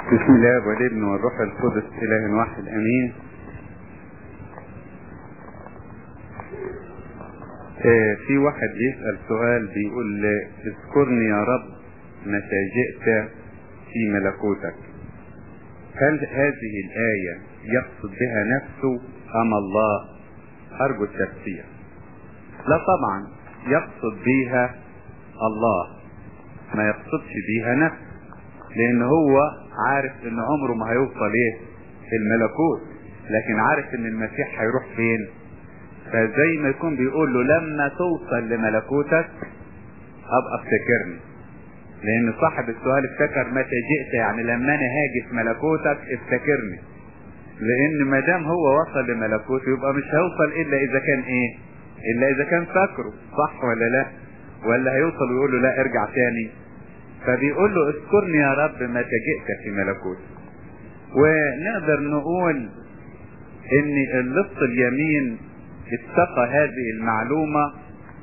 بسم الله والابن والروح القدس اله واحد امين آه في واحد بيسأل سؤال بيقول اذكرني يا رب متى جئت في ملكوتك هل هذه الآية يقصد بها نفسه أم الله أرجو التفسير لا طبعا يقصد بها الله ما يقصدش بيها نفسه لان هو عارف ان عمره ما هيوصل ايه الملكوت لكن عارف ان المسيح هيروح فين فزي ما يكون بيقول له لما توصل لملكوتك ابقى افتكرني لان صاحب السؤال افتكر متى جئت يعني لما انا هاجي في ملكوتك افتكرني لان ما دام هو وصل لملكوته يبقى مش هيوصل الا اذا كان ايه الا اذا كان فاكره صح ولا لا ولا هيوصل ويقول له لا ارجع تاني فبيقول له اذكرني يا رب متى جئت في ملكوتي ونقدر نقول ان اللص اليمين اتقى هذه المعلومة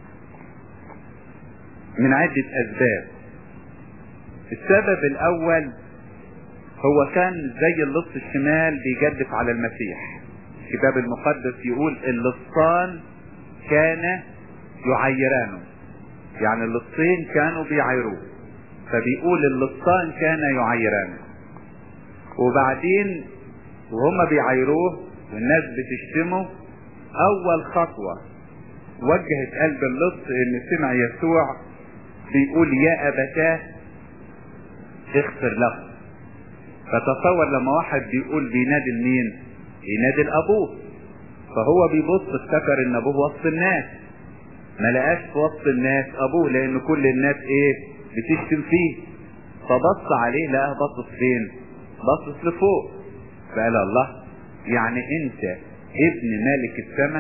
من عدة اسباب السبب الاول هو كان زي اللص الشمال بيجدف على المسيح الكتاب المقدس يقول اللصان كان يعيرانه يعني اللصين كانوا بيعيروه فبيقول اللصان كان يعيرانه وبعدين وهم بيعيروه والناس بتشتمه اول خطوة وجهت قلب اللص ان سمع يسوع بيقول يا ابتاه اغفر له فتصور لما واحد بيقول بينادي لمين بينادي لابوه فهو بيبص افتكر ان ابوه وسط الناس ما لقاش في وسط الناس ابوه لان كل الناس ايه بتشتم فيه فبص عليه لقاه باصص فين باصص لفوق فقال الله يعني انت ابن ملك السماء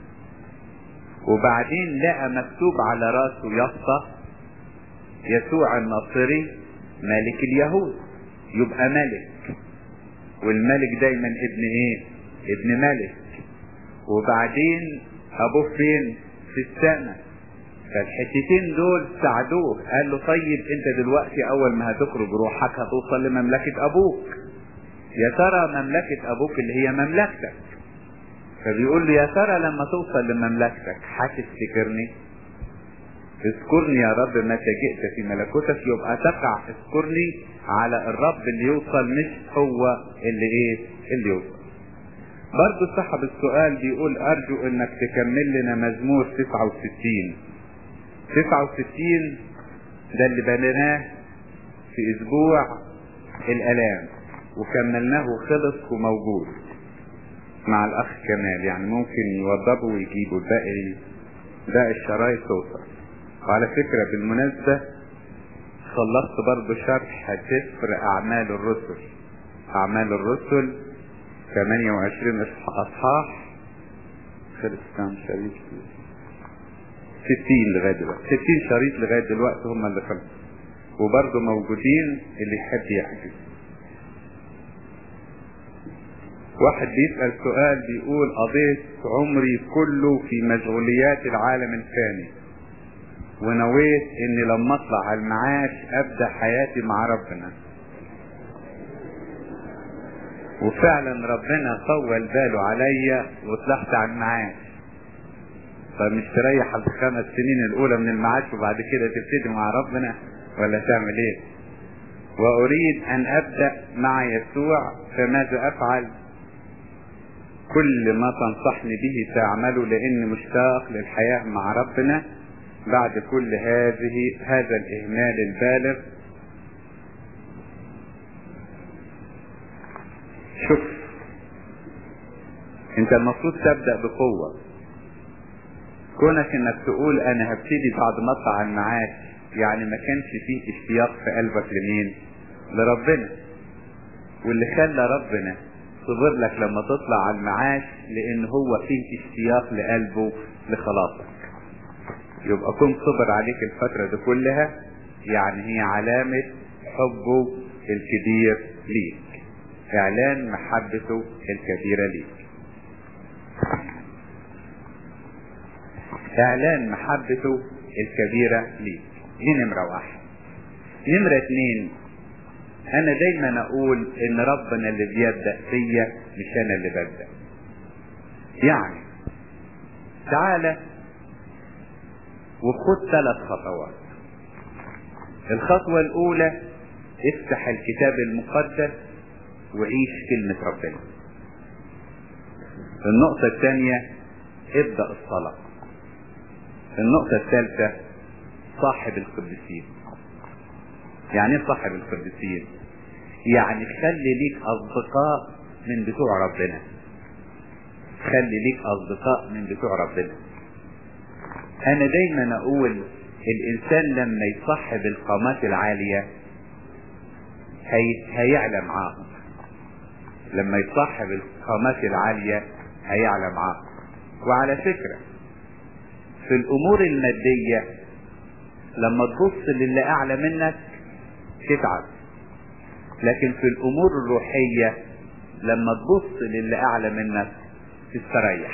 وبعدين لقى مكتوب على راسه يافطة يسوع الناصري ملك اليهود يبقى ملك والملك دايما ابن ايه ابن ملك وبعدين ابوه فين في السماء فالحتتين دول ساعدوه قال له طيب انت دلوقتي اول ما هتخرج روحك هتوصل لمملكة ابوك يا ترى مملكة ابوك اللي هي مملكتك فبيقول له يا ترى لما توصل لمملكتك هتفتكرني اذكرني يا رب متى جئت في ملكوتك يبقى تقع اذكرني على الرب اللي يوصل مش هو اللي ايه اللي يوصل برضه صاحب السؤال بيقول ارجو انك تكمل لنا مزمور 69 69 ده اللي بنيناه في اسبوع الالام وكملناه خلص وموجود مع الاخ كمال يعني ممكن يوضبوا ويجيبوا الباقي باقي الشرايط توصل وعلى فكرة بالمناسبة خلصت برضه شرح سفر اعمال الرسل اعمال الرسل 28 اصحاح خلص كام شريط 60 لغايه دلوقتي 60 شريط لغايه دلوقتي هم اللي خلصوا وبرضه موجودين اللي يحب يحجز واحد بيسأل سؤال بيقول قضيت عمري كله في مشغوليات العالم الفاني ونويت اني لما اطلع على المعاش ابدا حياتي مع ربنا وفعلا ربنا طول باله عليا وطلعت على المعاش فمش تريح الخمس سنين الاولى من المعاش وبعد كده تبتدي مع ربنا ولا تعمل ايه واريد ان ابدا مع يسوع فماذا افعل كل ما تنصحني به تعمله لاني مشتاق للحياه مع ربنا بعد كل هذه هذا الاهمال البالغ شوف انت المفروض تبدا بقوه كونك انك تقول انا هبتدي بعد ما اطلع المعاش يعني ما كانش فيه اشتياق في قلبك لمين لربنا واللي خلى ربنا صبر لك لما تطلع على المعاش لان هو فيه اشتياق لقلبه لخلاصك يبقى كن صبر عليك الفترة دي كلها يعني هي علامة حبه الكبير ليك اعلان محبته الكبيرة ليك اعلان محبته الكبيرة ليك دي نمرة واحد نمرة اتنين انا دايما اقول ان ربنا اللي بيبدأ فيا مش انا اللي ببدأ يعني تعالى وخد ثلاث خطوات الخطوة الاولى افتح الكتاب المقدس وعيش كلمة ربنا النقطة الثانية ابدأ الصلاة النقطة الثالثة صاحب القديسين يعني ايه صاحب القديسين يعني خلي ليك اصدقاء من بتوع ربنا خلي ليك اصدقاء من بتوع ربنا انا دايما اقول الانسان لما يصاحب القامات العالية هي... هيعلى معاهم لما يصاحب القامات العالية هيعلى معاهم وعلى فكرة في الامور المادية لما تبص للي اعلى منك تتعب لكن في الامور الروحية لما تبص للي اعلى منك تستريح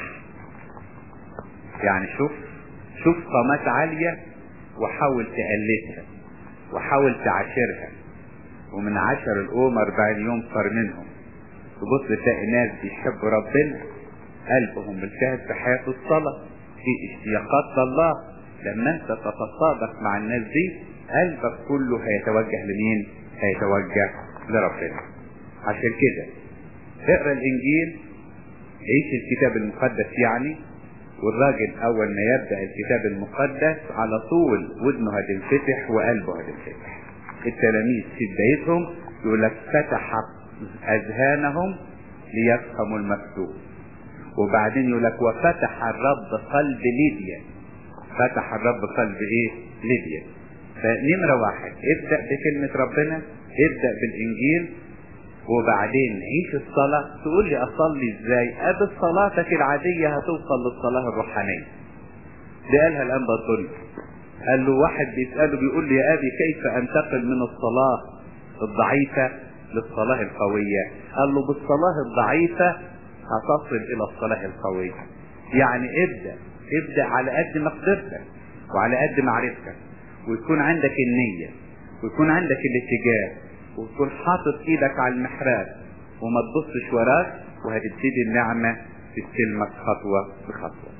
يعني شوف شوف قامات عالية وحاول تقلدها وحاول تعاشرها ومن عشر الأم أربعين يوم صار منهم تبص تلاقي ناس بيحبوا ربنا قلبهم ملتهب في حياة الصلاة في اشتياقات لله لما انت تتصادق مع الناس دي قلبك كله هيتوجه لمين هيتوجه لربنا عشان كده اقرا الانجيل عيش الكتاب المقدس يعني والراجل اول ما يبدا الكتاب المقدس على طول ودنه هتنفتح وقلبه هتنفتح التلاميذ في بدايتهم يقول لك فتح اذهانهم ليفهموا المكتوب وبعدين يقول لك وفتح الرب قلب ليبيا فتح الرب قلب ايه ليبيا فنمرة واحد ابدأ بكلمة ربنا ابدأ بالانجيل وبعدين عيش الصلاة تقول لي اصلي ازاي قبل صلاتك العادية هتوصل للصلاة الروحانية دي قالها الان بطل قال له واحد بيسأله بيقول لي يا ابي كيف انتقل من الصلاة الضعيفة للصلاة القوية قال له بالصلاة الضعيفة هتصل الى الصلاة القوية يعني ابدأ ابدأ على قد مقدرتك وعلى قد معرفتك ويكون عندك النية ويكون عندك الاتجاه وتكون حاطط ايدك على المحراب وما تبصش وراك وهتبتدي النعمة تستلمك خطوة بخطوة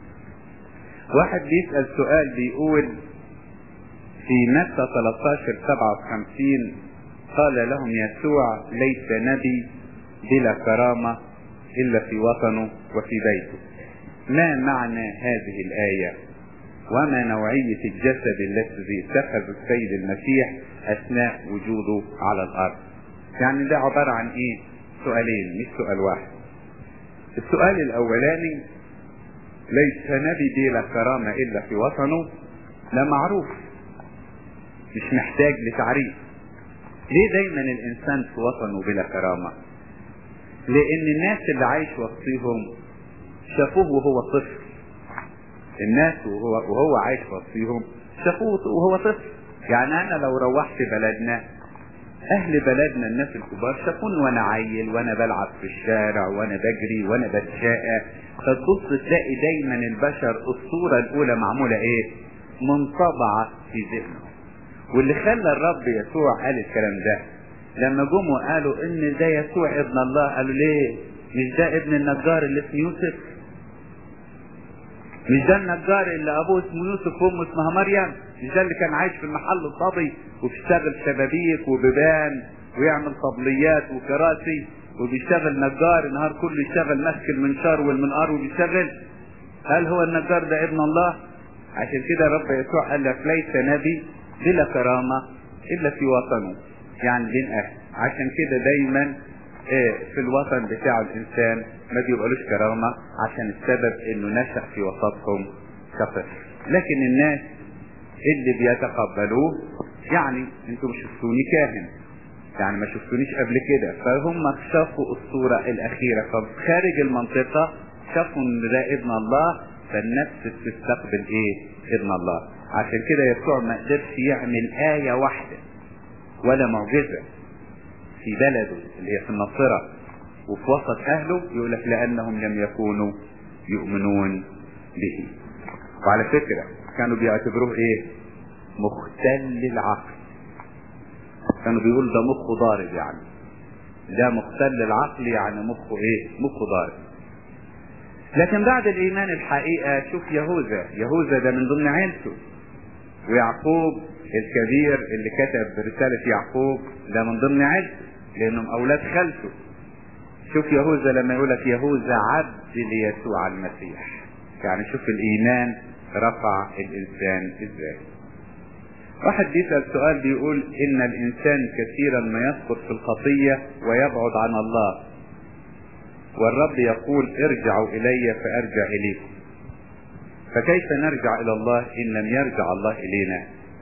واحد بيسأل سؤال بيقول في متى 13 57 قال لهم يسوع ليس نبي بلا كرامة إلا في وطنه وفي بيته ما معنى هذه الآية وما نوعية الجسد الذي اتخذ السيد المسيح أثناء وجوده على الأرض يعني ده عبارة عن إيه سؤالين مش سؤال واحد السؤال الأولاني ليس نبي بلا كرامة إلا في وطنه لا معروف مش محتاج لتعريف ليه دايما الإنسان في وطنه بلا كرامة لأن الناس اللي عايش وسطيهم شافوه وهو طفل الناس وهو, وهو عايش وسطيهم شافوه وهو طفل يعني انا لو روحت بلدنا اهل بلدنا الناس الكبار شافوني وانا عيل وانا بلعب في الشارع وانا بجري وانا بتشاقى فتبص تلاقي دايما البشر الصورة الاولى معمولة ايه منطبعة في ذهنهم واللي خلى الرب يسوع قال الكلام ده لما جم وقالوا ان ده يسوع ابن الله قالوا ليه مش ده ابن النجار اللي اسمه يوسف مش ده النجار اللي ابوه اسمه يوسف وامه اسمها مريم مش ده اللي كان عايش في المحل الصبي وبيشتغل شبابيك وبيبان ويعمل طبليات وكراسي وبيشتغل نجار النهار كله يشتغل ماسك المنشار والمنقار وبيشتغل هل هو النجار ده ابن الله عشان كده رب يسوع قال لك ليس نبي بلا كرامة الا في وطنه يعني بين اهل عشان كده دايما في الوطن بتاع الانسان ما بيبقالوش كرامة عشان السبب انه نشأ في وسطهم كطفل لكن الناس اللي بيتقبلوه يعني انتوا مش شفتوني كاهن يعني ما شفتونيش قبل كده فهم شافوا الصورة الاخيرة فخارج المنطقة شافوا ان ده ابن الله فالنفس تستقبل ايه ابن الله عشان كده يسوع ما قدرش يعمل آية واحدة ولا معجزة في بلده اللي هي في الناصرة وفي وسط أهله يقول لك لأنهم لم يكونوا يؤمنون به وعلى فكرة كانوا بيعتبروه إيه مختل العقل كانوا بيقولوا ده مخه ضارب يعني ده مختل العقل يعني مخه ايه مخه ضارب لكن بعد الايمان الحقيقة شوف يهوذا يهوذا ده من ضمن عيلته ويعقوب الكبير اللي كتب رسالة يعقوب ده من ضمن عيلته لانهم اولاد خالته شوف يهوذا لما يقول لك يهوذا عبد ليسوع المسيح يعني شوف الايمان رفع الانسان ازاي واحد بيسأل سؤال بيقول ان الانسان كثيرا ما يسقط في الخطية ويبعد عن الله والرب يقول ارجعوا الي فارجع اليكم فكيف نرجع الى الله ان لم يرجع الله الينا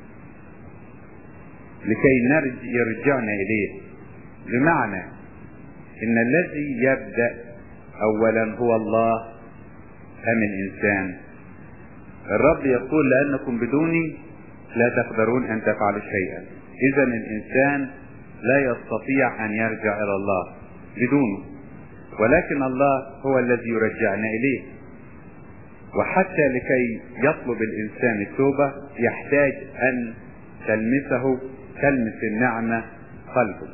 لكي نرج يرجعنا اليه بمعنى ان الذي يبدأ اولا هو الله ام الانسان الرب يقول لانكم بدوني لا تقدرون ان تفعلوا شيئا اذا الانسان لا يستطيع ان يرجع الى الله بدونه ولكن الله هو الذي يرجعنا اليه وحتى لكي يطلب الانسان التوبة يحتاج ان تلمسه تلمس النعمة قلبه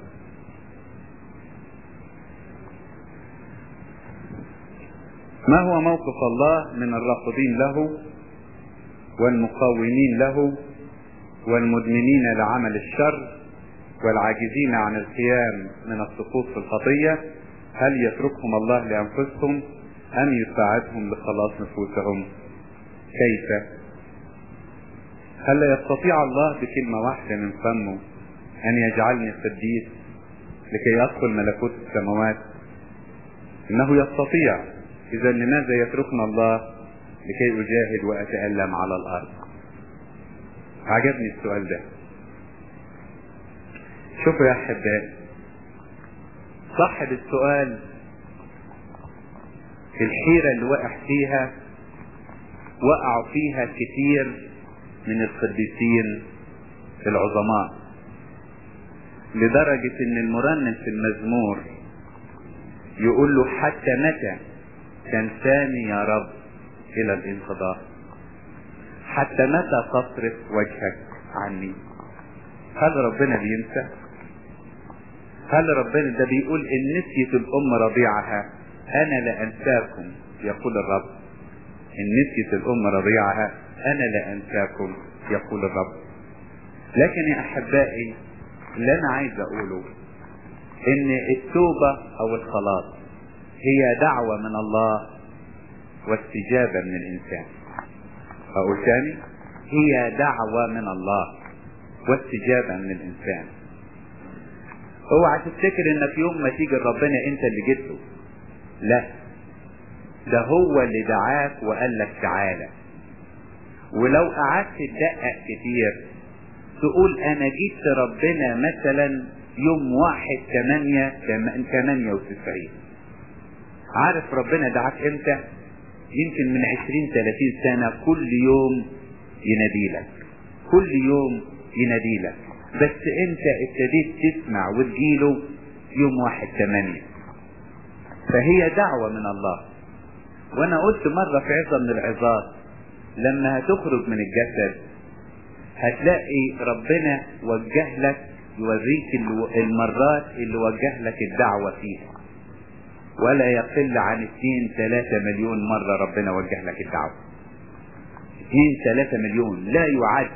ما هو موقف الله من الرافضين له والمقاومين له والمدمنين لعمل الشر والعاجزين عن القيام من السقوط في الخطية هل يتركهم الله لأنفسهم أم يساعدهم لخلاص نفوسهم كيف هل لا يستطيع الله بكلمة واحدة من فمه أن يجعلني قديس لكي أدخل ملكوت السماوات إنه يستطيع إذا لماذا يتركنا الله لكي أجاهد وأتألم على الأرض عجبني السؤال ده شوفوا يا أحبائي صاحب السؤال الحيرة اللي وقع فيها وقعوا فيها كتير من القديسين العظماء لدرجة ان المرنم في المزمور يقول له حتى متى تنساني يا رب الى الانقضاء حتى متى تصرف وجهك عني هل ربنا بينسى هل ربنا ده بيقول ان نسيت الام رضيعها انا لا انساكم يقول الرب ان نسيت الام رضيعها انا لا انساكم يقول الرب لكن يا احبائي اللي انا عايز اقوله ان التوبة او الخلاص هي دعوة من الله واستجابة من الانسان اقول تاني هي دعوة من الله واستجابة من الانسان اوعى تفتكر انك يوم ما تيجي لربنا انت اللي جبته لا ده هو اللي دعاك وقال لك تعالى ولو قعدت تدقق كتير تقول انا جيت ربنا مثلا يوم واحد تمانية تمانية وتسعين عارف ربنا دعاك امتى يمكن من عشرين تلاتين سنة كل يوم يناديلك كل يوم يناديلك بس انت ابتديت تسمع وتجيله يوم واحد تمانية فهي دعوة من الله وانا قلت مرة في عظة من العظات لما هتخرج من الجسد هتلاقي ربنا وجه لك يوريك المرات اللي وجه لك الدعوة فيها ولا يقل عن اثنين ثلاثة مليون مرة ربنا وجه لك الدعوة اثنين ثلاثة مليون لا يعد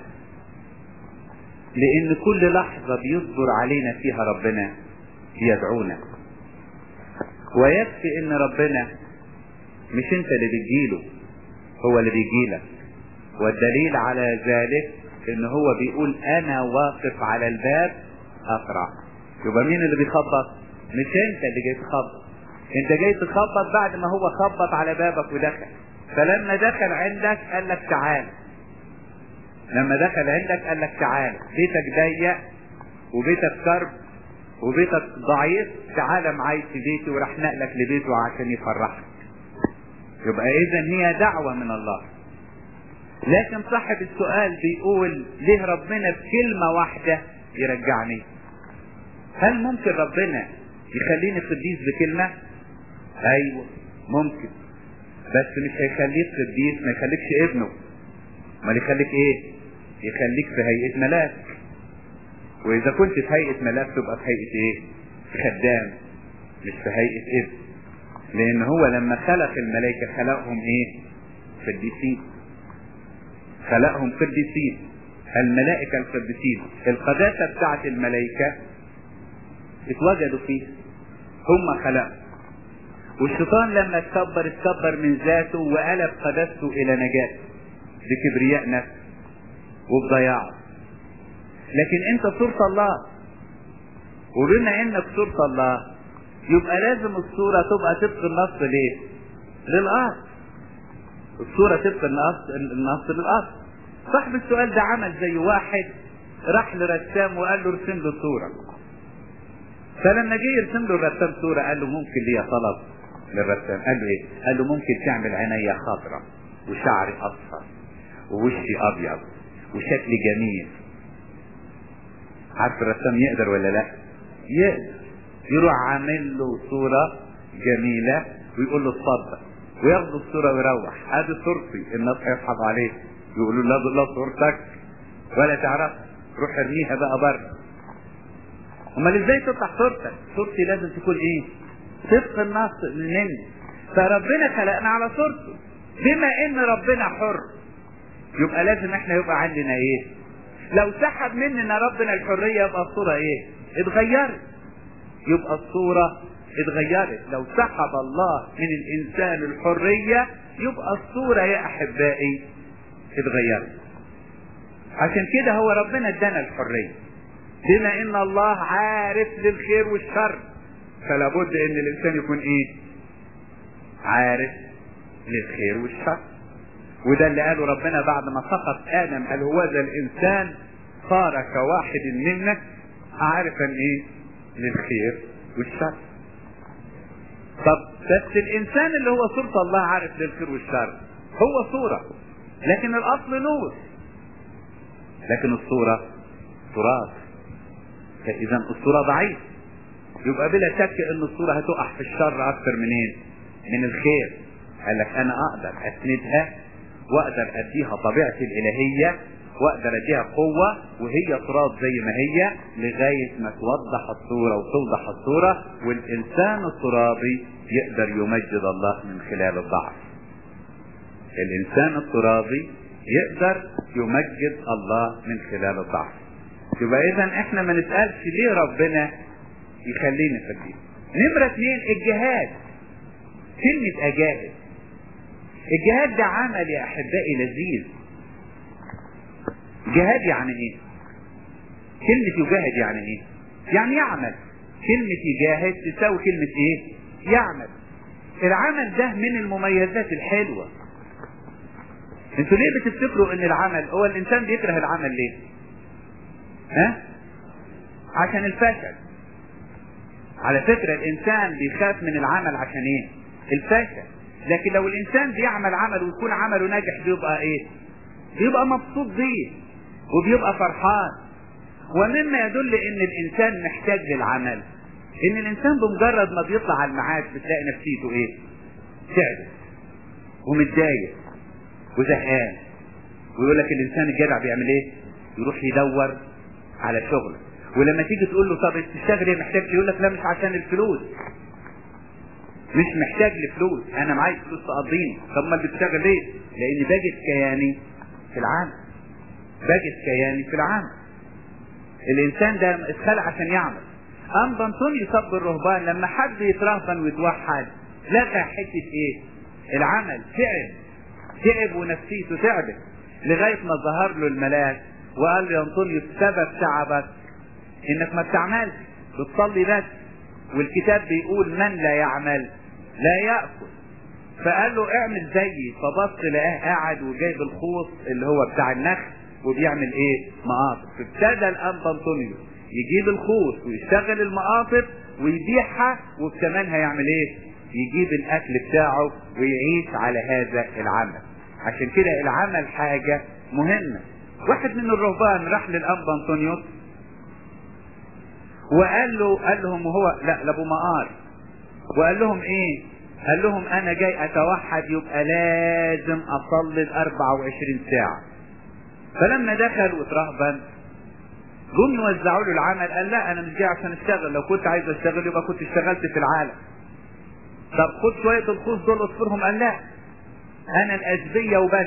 لان كل لحظة بيصبر علينا فيها ربنا يدعونا ويكفي ان ربنا مش انت اللي بتجيله هو اللي بيجيلك والدليل على ذلك ان هو بيقول انا واقف على الباب اقرع يبقى مين اللي بيخبط مش انت اللي جاي تخبط انت جاي تخبط بعد ما هو خبط على بابك ودخل فلما دخل عندك قال لك تعال لما دخل عندك قال لك تعال بيتك ضيق وبيتك كرب وبيتك ضعيف تعال معايا في بيتي وراح نقلك لبيته عشان يفرحك يبقى اذا هي دعوة من الله لكن صاحب السؤال بيقول ليه ربنا بكلمة واحدة يرجعني هل ممكن ربنا يخليني قديس بكلمة ايوه ممكن بس مش هيخليك قديس ما يخليكش ابنه ما يخليك ايه يخليك في هيئة ملاك واذا كنت في هيئة ملاك تبقى في هيئة ايه خدام مش في هيئة ابن لان هو لما خلق الملائكة خلقهم ايه قديسين خلقهم قديسين الملائكة القديسين القداسة بتاعت الملائكة اتوجدوا فيه هم خلقوا والشيطان لما اتكبر اتكبر من ذاته وقلب قداسته الى نجاة بكبرياء نفسه وبضياعه لكن انت صورة الله وبما انك صورة الله يبقى لازم الصورة تبقى طبق النص ليه للأرض الصورة طبق النص النص للأرض صاحب السؤال ده عمل زي واحد راح لرسام وقال له ارسم له صورة فلما جه يرسم له الرسام صورة قال له ممكن ليا طلب للرسام قال له ايه قال له ممكن تعمل عينيا خضراء وشعري اصفر ووشي ابيض وشكلي جميل عارف الرسام يقدر ولا لا يقدر يروح عامل له صورة جميلة ويقول له اتفضل وياخد الصورة ويروح ادي صورتي الناس هيضحك عليه يقولوا لا لا صورتك ولا تعرف روح ارميها بقى بره امال ازاي تطلع صورتك صورتي لازم تكون ايه طبق النص مني فربنا خلقنا على صورته بما ان ربنا حر يبقى لازم احنا يبقى عندنا ايه لو سحب مننا ربنا الحرية يبقى الصورة ايه اتغيرت يبقى الصورة اتغيرت لو سحب الله من الانسان الحرية يبقى الصورة يا احبائي اتغيرت عشان كده هو ربنا ادانا الحرية بما ان الله عارف للخير والشر فلا بد ان الانسان يكون ايه عارف للخير والشر وده اللي قاله ربنا بعد ما سقط ادم قال هو ذا الانسان صار كواحد منا عارفا ايه للخير والشر طب بس الانسان اللي هو صورة الله عارف للخير والشر هو صورة لكن الاصل نور لكن الصورة تراث فاذا الصورة ضعيف يبقى بلا شك ان الصورة هتقع في الشر اكثر منين من الخير قال لك انا اقدر اسندها واقدر اديها طبيعتي الالهية واقدر اديها قوة وهي تراث زي ما هي لغاية ما توضح الصورة وتوضح الصورة والانسان الترابي يقدر يمجد الله من خلال الضعف الانسان الترابي يقدر يمجد الله من خلال الضعف يبقى اذا احنا ما نسألش ليه ربنا يخلينا فاكرين نمرة اثنين الجهاد كلمة اجاهد الجهاد ده عمل يا احبائي لذيذ جهاد يعني ايه كلمة يجاهد يعني ايه يعني يعمل كلمة يجاهد تساوي كلمة ايه يعمل العمل ده من المميزات الحلوة انتوا ليه بتفتكروا ان العمل هو الانسان بيكره العمل ليه ها عشان الفشل على فكرة الانسان بيخاف من العمل عشان ايه الفشل لكن لو الانسان بيعمل عمل ويكون عمله ناجح بيبقى ايه بيبقى مبسوط بيه وبيبقى فرحان ومما يدل ان الانسان محتاج للعمل ان الانسان بمجرد ما بيطلع على المعاش بتلاقي نفسيته ايه تعبت ومتضايق وزهقان ويقول لك الانسان الجدع بيعمل ايه يروح يدور على شغل ولما تيجي تقول له طب تشتغل ايه محتاج يقول لك لا مش عشان الفلوس مش محتاج لفلوس انا معايا فلوس تقضيني طب ما بتشتغل ليه لاني باجد كياني في العمل باجد كياني في العمل الانسان ده اتخلق عشان يعمل ام بنطوني صب الرهبان لما حد يترهبن ويتوحد لقى حته ايه العمل تعب تعب ونفسيته تعبت لغايه ما ظهر له الملاك وقال له يا انطونيوس سبب تعبك انك ما بتعملش بتصلي بس والكتاب بيقول من لا يعمل لا يأكل فقال له اعمل زيي فبص لقاه قاعد وجايب الخوص اللي هو بتاع النخل وبيعمل ايه مقاطف فابتدى الان بنطونيوس يجيب الخوص ويشتغل المقاطف ويبيعها وكمان هيعمل ايه يجيب الاكل بتاعه ويعيش على هذا العمل عشان كده العمل حاجة مهمة واحد من الرهبان راح للاب بنطونيوس وقال له قال لهم وهو لا لابو مقار وقال لهم ايه قال لهم انا جاي اتوحد يبقى لازم اصلي ال 24 ساعة فلما دخل وترهبن جم يوزعوا له العمل قال لا انا مش جاي عشان اشتغل لو كنت عايز اشتغل يبقى كنت اشتغلت في العالم طب خد شوية الخوص دول اصفرهم قال لا انا الاشبية وبس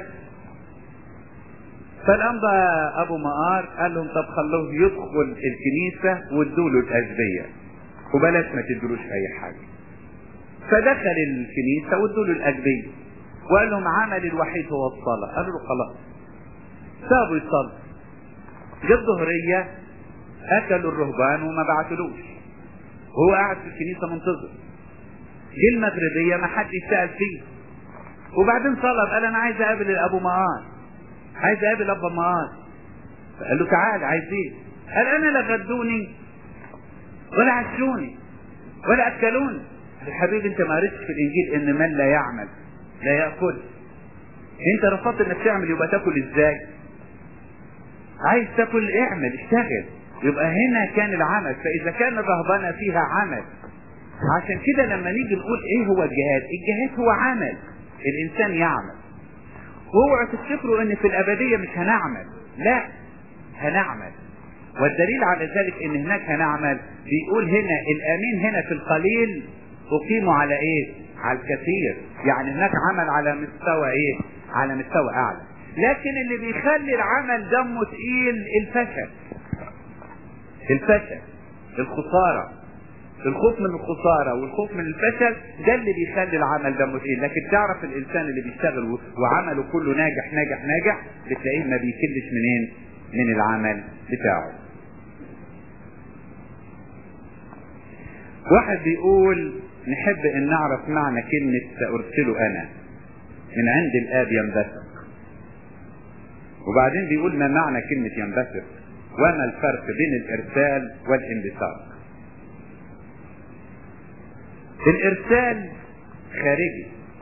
فالقام بقى ابو مقار قال لهم طب خلوه يدخل الكنيسة وادوا له الاشبية وبلاش ما تدلوش اي حاجة فدخل الكنيسة وادوا له الاجبية وقال لهم عمل الوحيد هو الصلاة قالوا له خلاص سابوا يصلوا جه الظهرية اكلوا الرهبان وما بعتلوش وهو قاعد في الكنيسة منتظر جه المغربية ما حد يسأل فيه وبعدين طلب قال انا عايز اقابل ابو مقار عايز اقابل ابو مقار فقال له تعال عايز ايه قال انا لا غدوني ولا عشوني ولا اكلوني يا حبيبي انت ما قريتش في الانجيل ان من لا يعمل لا ياكل انت رفضت انك تعمل يبقى تاكل ازاي عايز تاكل اعمل اشتغل يبقى هنا كان العمل فاذا كان الرهبنه فيها عمل عشان كده لما نيجي نقول ايه هو الجهاد الجهاد هو عمل الانسان يعمل واوعوا تفتكروا ان في الابديه مش هنعمل لا هنعمل والدليل على ذلك ان هناك هنعمل بيقول هنا الامين هنا في القليل اقيموا على ايه على الكثير يعني هناك عمل على مستوى ايه على مستوى اعلى لكن اللي بيخلي العمل دمه تقيل الفشل الفشل الخساره الخوف من الخساره والخوف من الفشل ده اللي بيخلي العمل دمه تقيل لكن تعرف الانسان اللي بيشتغل وعمله كله ناجح ناجح ناجح بتلاقيه ما بيكلش منين من العمل بتاعه واحد بيقول نحب ان نعرف معنى كلمة سأرسل انا من عند الاب ينبثق وبعدين بيقول ما معنى كلمة ينبثق وما الفرق بين الارسال والانبثاق الارسال خارجي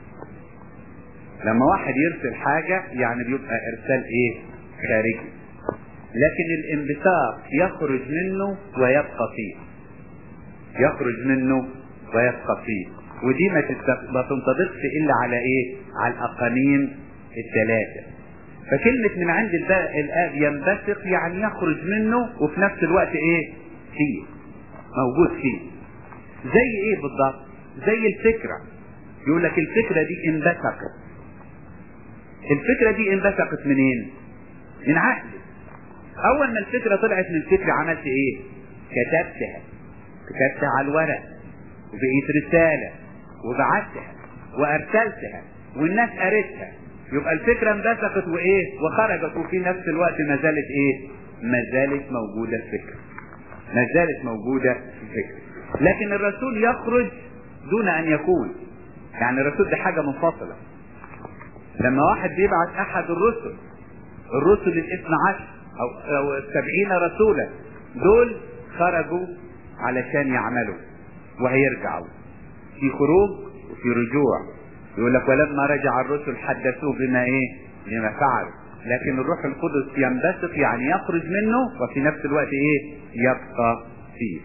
لما واحد يرسل حاجة يعني بيبقى ارسال ايه خارجي لكن الانبثاق يخرج منه ويبقى فيه يخرج منه ويبقى فيه ودي ما ما تنطبقش الا على ايه على الاقانيم الثلاثه فكلمة من عند الاب ينبثق يعني يخرج منه وفي نفس الوقت ايه فيه موجود فيه زي ايه بالضبط زي الفكرة يقول لك الفكرة دي انبثقت الفكرة دي انبثقت منين من عقلي اول ما الفكرة طلعت من فكرة عملت ايه كتبتها كتبتها على الورق وبقيت رسالة وبعتها وارسلتها والناس قريتها يبقى الفكرة انبثقت وايه وخرجت وفي نفس الوقت ما زالت ايه ما زالت موجودة الفكرة ما زالت موجودة الفكرة لكن الرسول يخرج دون ان يكون يعني الرسول دي حاجة منفصلة لما واحد بيبعت احد الرسل الرسل الاثنى عشر او, أو السبعين رسولا دول خرجوا علشان يعملوا وهيرجعوا في خروج وفي رجوع يقول لك ولما رجع الرسل حدثوه بما ايه بما فعلوا لكن الروح القدس ينبثق يعني يخرج منه وفي نفس الوقت ايه يبقى فيه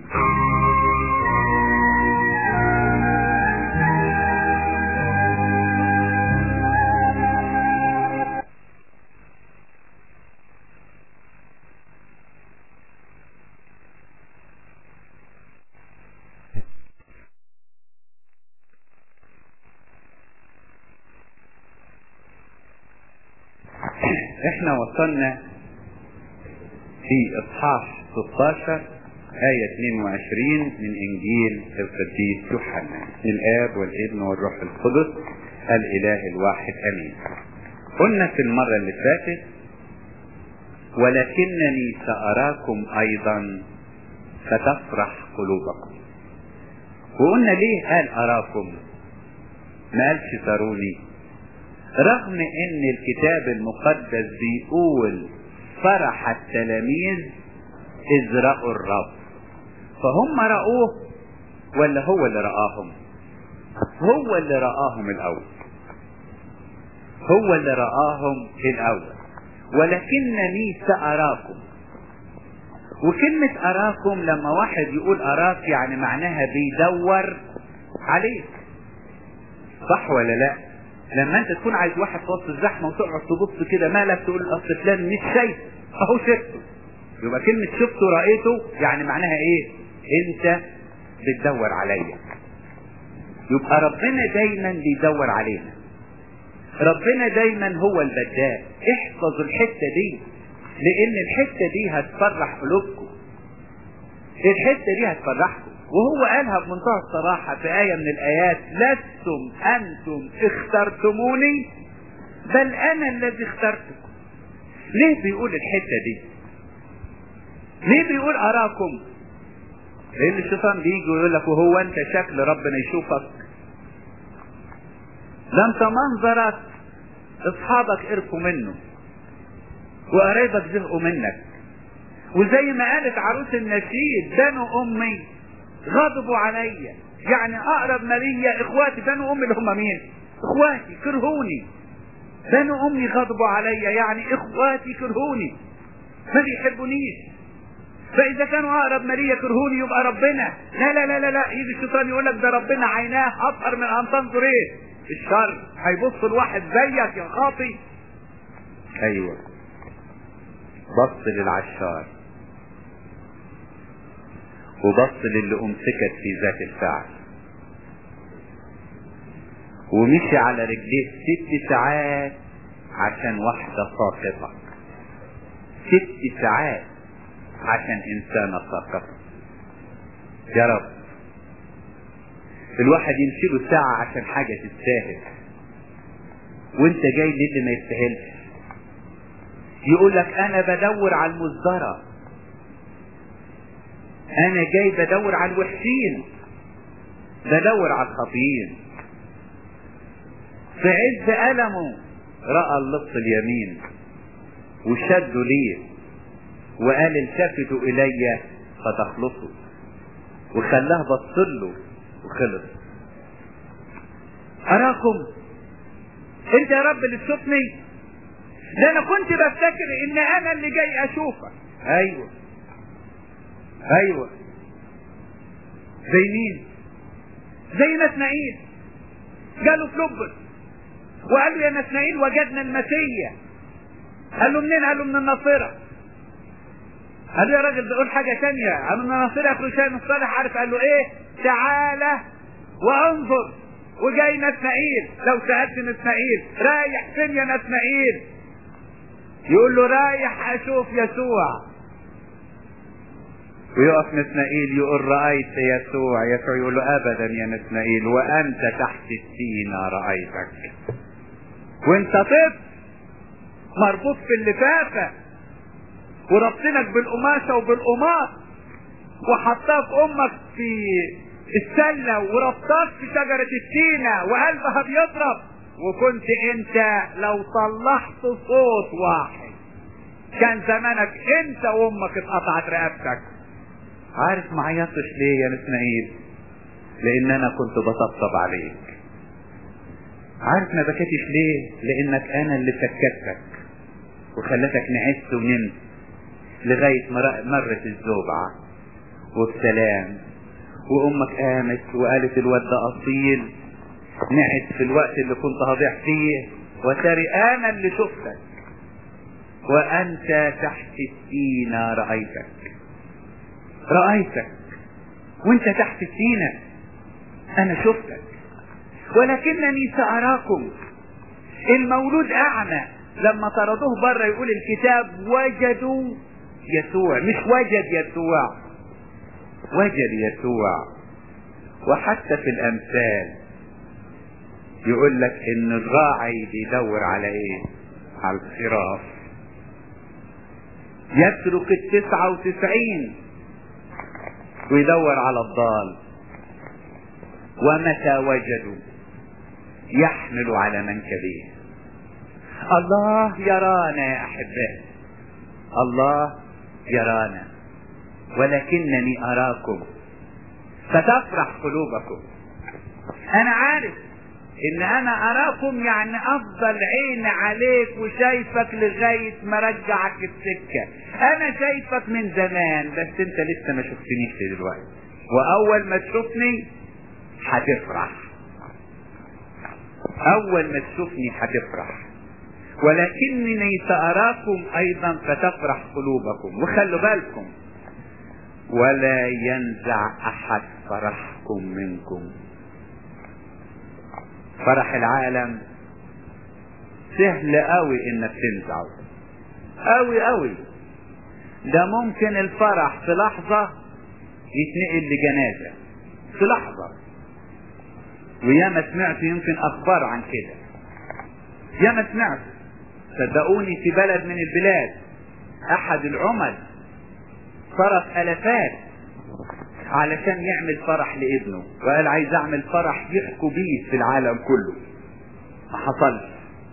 احنا وصلنا في اصحاح 16 آية 22 من إنجيل القديس يوحنا الآب والابن والروح القدس الإله الواحد أمين قلنا في المرة اللي فاتت ولكنني سأراكم أيضا فتفرح قلوبكم وقلنا ليه قال أراكم ما قالش تروني رغم ان الكتاب المقدس بيقول فرح التلاميذ اذ رأوا الرب فهم رأوه ولا هو اللي رآهم هو اللي رآهم الاول هو اللي رآهم الاول ولكنني سأراكم وكلمة أراكم لما واحد يقول أراك يعني معناها بيدور عليك صح ولا لا لما انت تكون عايز واحد في وسط الزحمه وتقعد تبص كده مالك تقول اصل فلان مش شايف اهو شفته يبقى كلمة شفته رأيته يعني معناها ايه انت بتدور عليا يبقى ربنا دايما بيدور علينا ربنا دايما هو البداء احفظوا الحتة دي لان الحتة دي هتفرح قلوبكم الحتة دي هتفرحكم وهو قالها بمنتهى الصراحة في آية من الآيات لستم أنتم اخترتموني بل أنا الذي اخترتكم ليه بيقول الحتة دي ليه بيقول أراكم لأن الشيطان بيجي ويقول لك وهو أنت شكل ربنا يشوفك ده أنت منظرك أصحابك قرفوا منه وقرايبك زهقوا منك وزي ما قالت عروس النشيد بنو أمي غضبوا عليا يعني أقرب ما ليا إخواتي بنو أمي اللي هم مين؟ إخواتي كرهوني بنو أمي غضبوا عليا يعني إخواتي كرهوني ما بيحبونيش فإذا كانوا أقرب ما ليا كرهوني يبقى ربنا لا لا لا لا لا يجي الشيطان يقول لك ده ربنا عيناه أطهر من أن تنظر إيه؟ الشر هيبص الواحد زيك يا خاطي أيوه بص للعشار وبص للي أمسكت في ذات الفعل ومشي على رجليه ست ساعات عشان واحدة ساقطة ست ساعات عشان إنسانة ساقطة يا رب الواحد يمشي له ساعة عشان حاجة تستاهل وانت جاي للي ما يستاهلش يقول لك انا بدور على المصدرة انا جاي بدور على الوحشين بدور على الخاطئين في عز ألمه رأى اللص اليمين وشده ليه وقال التفتوا إلي فتخلصوا وخلاه بصله وخلص أراكم أنت يا رب اللي تشوفني ده أنا كنت بفتكر إن أنا اللي جاي أشوفك أيوه أيوه زي مين؟ زي نسنائيل قالوا في لبس وقال له يا نسنائيل وجدنا المسيا قال له منين؟ قال له من الناصرة قال له يا راجل بيقول حاجة تانية قال له من الناصرة يخرج شيء الصالح عارف قال له ايه؟ تعالى وانظر وجاي نسنائيل لو سألت نسنائيل رايح فين يا نسنائيل؟ يقول له رايح اشوف يسوع ويقف نسنائيل يقول رأيت يسوع يسوع يقول له أبدا يا نسنائيل وأنت تحت السينة رأيتك وانت طفل مربوط في اللفافة وربطنك بالقماشة وبالقماط وحطاه في أمك في السلة وربطاك في شجرة التينة وقلبها بيضرب وكنت انت لو طلعت صوت واحد كان زمانك انت وامك اتقطعت رقبتك عارف ما عيطتش ليه يا نسنائيل لان انا كنت بطبطب عليك عارف ما بكيتش ليه لانك انا اللي سكتك وخلتك نعست ونمت لغاية ما مرت الزوبعة وبسلام وامك قامت وقالت الواد ده اصيل نعس في الوقت اللي كنت هضيع فيه وتري انا اللي شفتك وانت تحت السينة رأيتك رأيتك وانت تحت السينة انا شفتك ولكنني سأراكم المولود اعمى لما طردوه بره يقول الكتاب وجدوا يسوع مش وجد يسوع وجد يسوع وحتى في الامثال يقول لك ان الراعي بيدور على ايه على الخراف يترك التسعة وتسعين ويدور على الضال ومتى وجدوا يحمل على منكبيه الله يرانا يا احبائي الله يرانا ولكنني اراكم فتفرح قلوبكم انا عارف ان انا اراكم يعني افضل عين عليك وشايفك لغاية ما رجعك السكة انا شايفك من زمان بس انت لسه ما شفتنيش دلوقتي واول ما تشوفني هتفرح اول ما تشوفني هتفرح ولكنني سأراكم أيضا فتفرح قلوبكم وخلوا بالكم ولا ينزع أحد فرحكم منكم فرح العالم سهل قوي انك تنزعه قوي قوي ده ممكن الفرح في لحظة يتنقل لجنازة في لحظة وياما سمعت يمكن اخبار عن كده ياما سمعت صدقوني في بلد من البلاد احد العمل صرف الافات علشان يعمل فرح لابنه وقال عايز اعمل فرح يحكوا بيه في العالم كله ما حصلش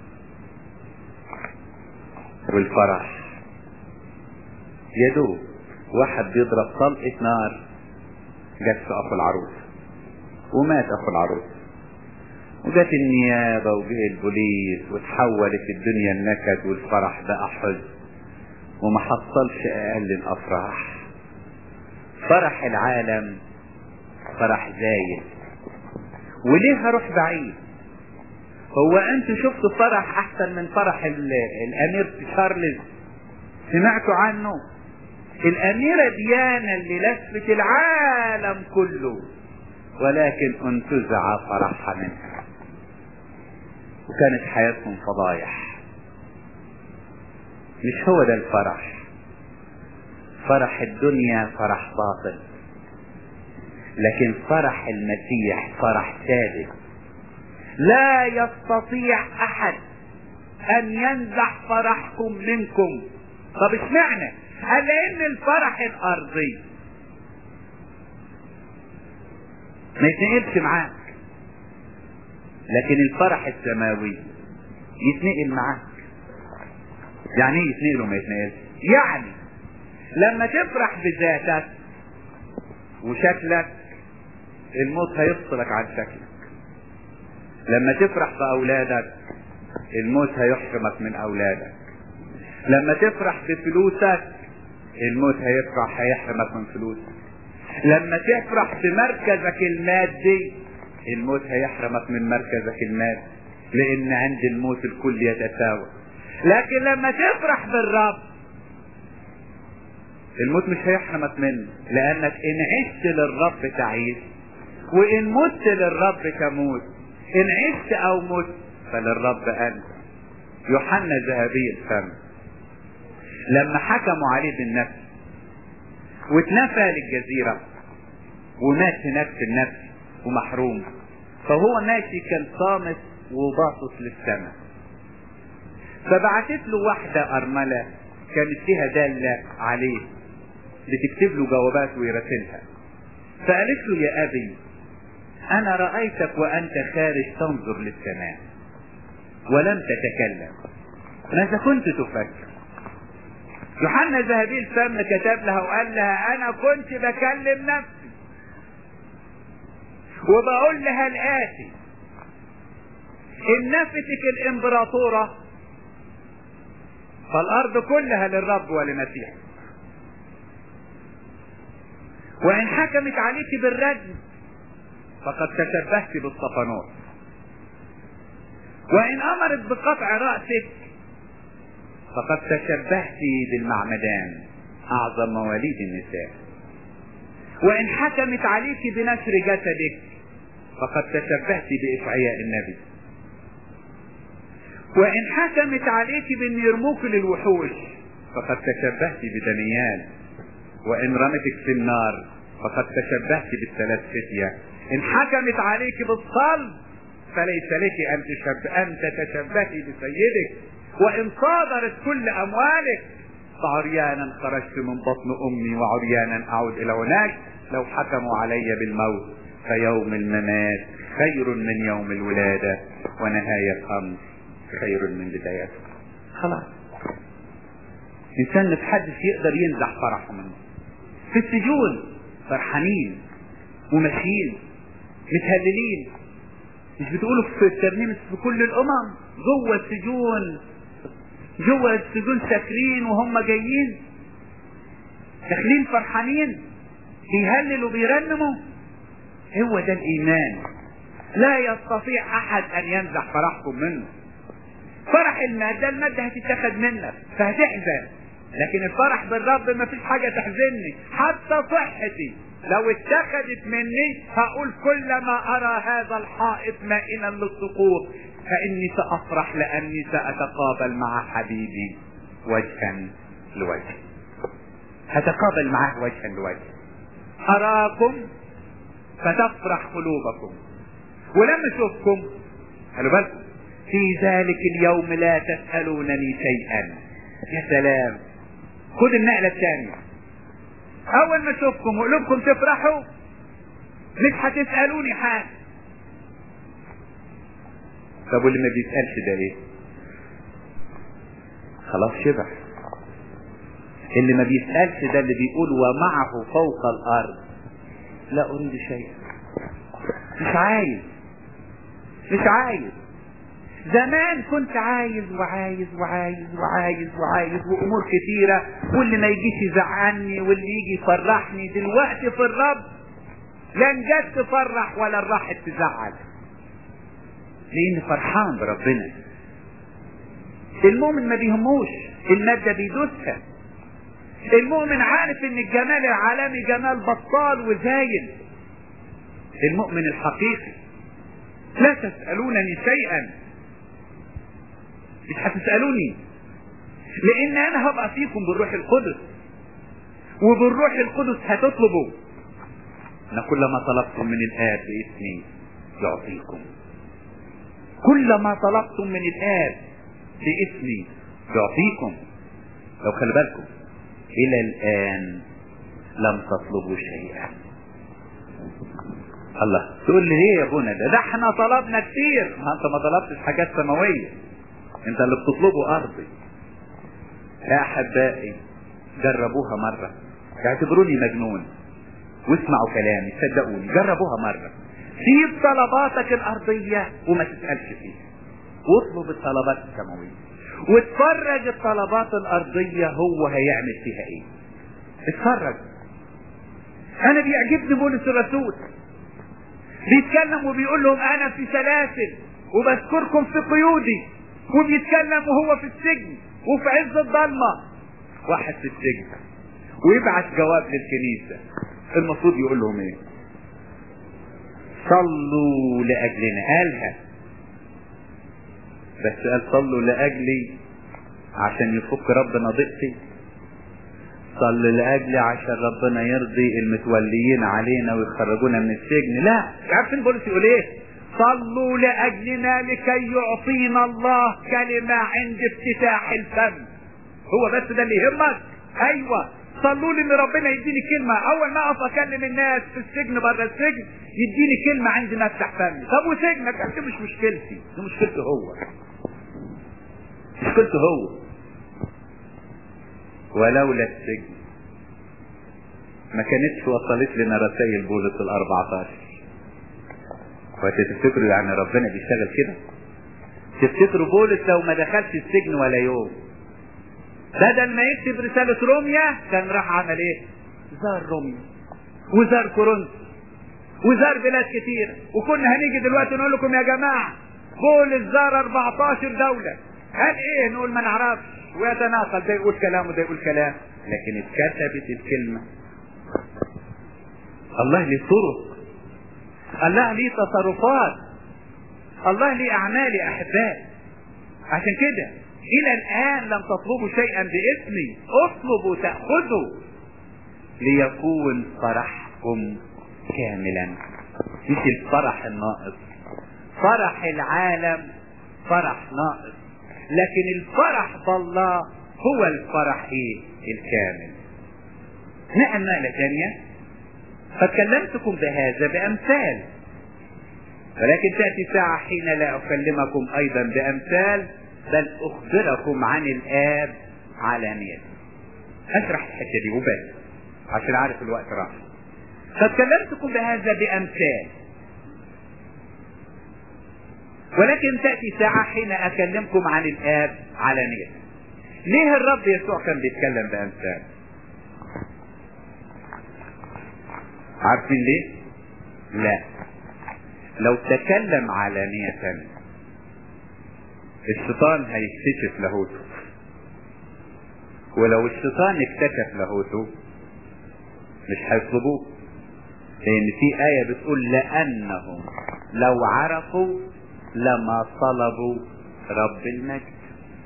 والفرح يا دوب واحد بيضرب طلقة نار جت في اخو العروس ومات اخو العروس وجت النيابة وجه البوليس وتحولت الدنيا النكد والفرح بقى حزن وما حصلش اقل الافراح فرح العالم فرح زايد وليه هروح بعيد هو انتوا شفتوا فرح احسن من فرح الامير تشارلز سمعتوا عنه الاميرة ديانا اللي لفت العالم كله ولكن انتزع فرحها منها وكانت حياتهم فضايح مش هو ده الفرح فرح الدنيا فرح باطل لكن فرح المسيح فرح ثابت لا يستطيع احد ان ينزع فرحكم منكم طب اشمعنى قال لان الفرح الارضي ما يتنقلش معاك لكن الفرح السماوي يتنقل معاك يعني ايه يتنقل وما يتنقلش يعني لما تفرح بذاتك وشكلك الموت هيفصلك عن شكلك لما تفرح بأولادك الموت هيحرمك من أولادك لما تفرح بفلوسك الموت هيفرح هيحرمك من فلوسك لما تفرح بمركزك المادي الموت هيحرمك من مركزك المادي لأن عند الموت الكل يتساوى لكن لما تفرح بالرب الموت مش هيحرمك منه لانك ان عشت للرب تعيش وان مت للرب تموت ان عشت او مت فللرب انت يوحنا ذهبي الفم لما حكموا عليه بالنفس واتنفى للجزيرة ومات هناك في النفس ومحروم فهو ماشي كان صامت وباصص للسماء فبعتت له واحدة أرملة كانت فيها دالة عليه بتكتب له جوابات ويراسلها فقالت له يا أبي أنا رأيتك وأنت خارج تنظر للسماء ولم تتكلم ماذا كنت تفكر يوحنا ذهبي الفم كتب لها وقال لها أنا كنت بكلم نفسي وبقول لها الآتي إن نفتك الإمبراطورة فالأرض كلها للرب ولمسيحه وإن حكمت عليك بالرجم فقد تشبهت بالصفنات وإن أمرت بقطع رأسك فقد تشبهت بالمعمدان أعظم مواليد النساء وإن حكمت عليك بنشر جسدك فقد تشبهت بإشعياء النبي وإن حكمت عليك بأن يرموك للوحوش فقد تشبهت بدانيال وإن رمتك في النار فقد تشبهت بالثلاث فتية إن حكمت عليك بالصلب فليس لك أن, تشب... أن تتشبهي بسيدك وإن صادرت كل أموالك فعريانا خرجت من بطن أمي وعريانا أعود إلى هناك لو حكموا علي بالموت فيوم الممات خير من يوم الولادة ونهاية الأمر خير من بدايته خلاص إنسان متحدث يقدر ينزح فرحه منه في السجون فرحانين وماشيين متهللين مش بتقولوا في الترنيم في كل الامم جوه السجون جوه السجون ساكرين وهم جايين داخلين فرحانين بيهللوا بيرنموا هو ده الايمان لا يستطيع احد ان ينزح فرحكم منه فرح المادة المادة هتتاخد منك فهتحزن لكن الفرح بالرب ما فيش حاجة تحزنني حتى صحتي لو اتخذت مني هقول كلما ارى هذا الحائط مائلا للسقوط فاني سافرح لاني ساتقابل مع حبيبي وجها لوجه هتقابل معه وجها لوجه اراكم فتفرح قلوبكم ولما اشوفكم خلوا بالكم في ذلك اليوم لا تسألونني شيئا يا سلام خد النقلة الثانية أول ما أشوفكم وقلوبكم تفرحوا مش هتسألوني حاجة طب واللي ما بيسألش ده إيه؟ خلاص شبع اللي ما بيسألش ده اللي بيقول ومعه فوق الأرض لا أريد شيئا مش عايز مش عايز زمان كنت عايز وعايز وعايز وعايز وعايز وامور كتيرة واللي ما يجيش يزعلني واللي يجي يفرحني دلوقتي في الرب لا جت تفرح ولا راحت تزعل لان فرحان بربنا المؤمن ما بيهموش المادة بيدوسها المؤمن عارف ان الجمال العالمي جمال بطال وزايد المؤمن الحقيقي لا تسألونني شيئا مش هتسألوني لان انا هبقى فيكم بالروح القدس وبالروح القدس هتطلبوا ان كلما طلبتم من الاب باسمي يعطيكم كلما طلبتم من الاب باسمي يعطيكم لو خلي بالكم الى الان لم تطلبوا شيئا الله تقول لي ليه يا ابونا ده ده احنا طلبنا كتير ما انت ما طلبتش حاجات سماويه انت اللي بتطلبه ارضي يا احبائي جربوها مره اعتبروني مجنون واسمعوا كلامي صدقوني جربوها مره سيب طلباتك الارضيه وما تسالش فيها واطلب الطلبات السماويه واتفرج الطلبات الارضيه هو هيعمل فيها ايه اتفرج انا بيعجبني بولس الرسول بيتكلم وبيقول لهم انا في سلاسل وبذكركم في قيودي وبيتكلم وهو في السجن وفي عز الضلمة واحد في السجن ويبعت جواب للكنيسة المفروض يقول لهم ايه صلوا لأجلنا قالها بس قال صلوا لأجلي عشان يفك ربنا ضيقتي صل لأجلي عشان ربنا يرضي المتوليين علينا ويخرجونا من السجن لا عارفين بولس يقول ايه صلوا لأجلنا لكي يعطينا الله كلمة عند افتتاح الفم هو بس ده اللي يهمك ايوه صلوا لي ان ربنا يديني كلمة اول ما اقف اكلم الناس في السجن بره السجن يديني كلمة عندي ما افتح فمي طب وسجنك انت مش مشكلتي دي مشكلته هو مشكلته هو ولولا السجن ما كانتش وصلت لنا رسائل بولس ال 14 وتفتكروا يعني ربنا بيشتغل كده تفتكروا بولس لو ما دخلش السجن ولا يوم بدل ما يكتب رسالة روميا كان راح عمل ايه زار روميا وزار كورنثوس وزار بلاد كتير وكنا هنيجي دلوقتي نقول لكم يا جماعة بولس زار 14 دولة قال ايه نقول ما نعرفش ويتناقل ده يقول كلام وده يقول كلام لكن اتكتبت الكلمة الله ليه طرق الله ليه تصرفات الله ليه اعمال يا احبائي عشان كده الى الان لم تطلبوا شيئا باسمي اطلبوا تأخذوا ليكون فرحكم كاملا مش الفرح الناقص فرح العالم فرح ناقص لكن الفرح بالله هو الفرح ايه الكامل نقل نقلة ثانية فكلمتكم بهذا بأمثال ولكن تأتي ساعة حين لا أكلمكم أيضا بأمثال بل أخبركم عن الآب علانية أشرح الحتة دي وبس عشان عارف الوقت راح فكلمتكم بهذا بأمثال ولكن تأتي ساعة حين أكلمكم عن الآب علانية ليه الرب يسوع كان بيتكلم بأمثال عارفين ليه لا لو تكلم علانية الشيطان هيكتشف لاهوته ولو الشيطان اكتشف لاهوته مش هيطلبوه لان في آية بتقول لأنهم لو عرفوا لما طلبوا رب المجد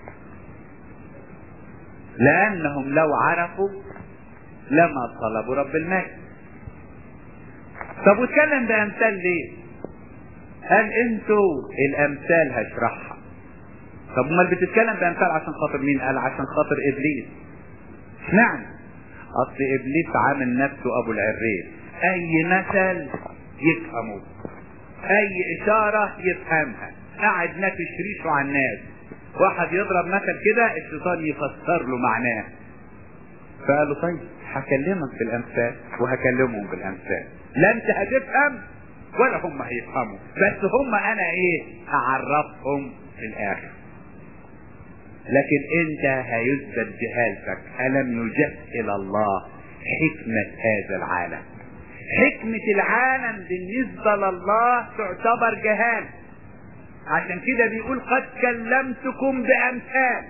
لأنهم لو عرفوا لما طلبوا رب المجد طب واتكلم بأمثال ليه؟ قال انتوا الأمثال هشرحها طب امال بتتكلم بأمثال عشان خاطر مين؟ قال عشان خاطر إبليس اشمعنى؟ أصل إبليس عامل نفسه أبو العريس أي مثل يفهمه أي إشارة يفهمها قاعد نافش ريشه على الناس واحد يضرب مثل كده الشيطان يفسر له معناه فقال له طيب هكلمك بالامثال وهكلمهم بالامثال لا انت هتفهم ولا هم هيفهموا بس هم انا ايه هعرفهم في الاخر لكن انت هيثبت جهالتك الم يجهل الله حكمة هذا العالم حكمة العالم بالنسبة لله تعتبر جهال عشان كده بيقول قد كلمتكم بامثال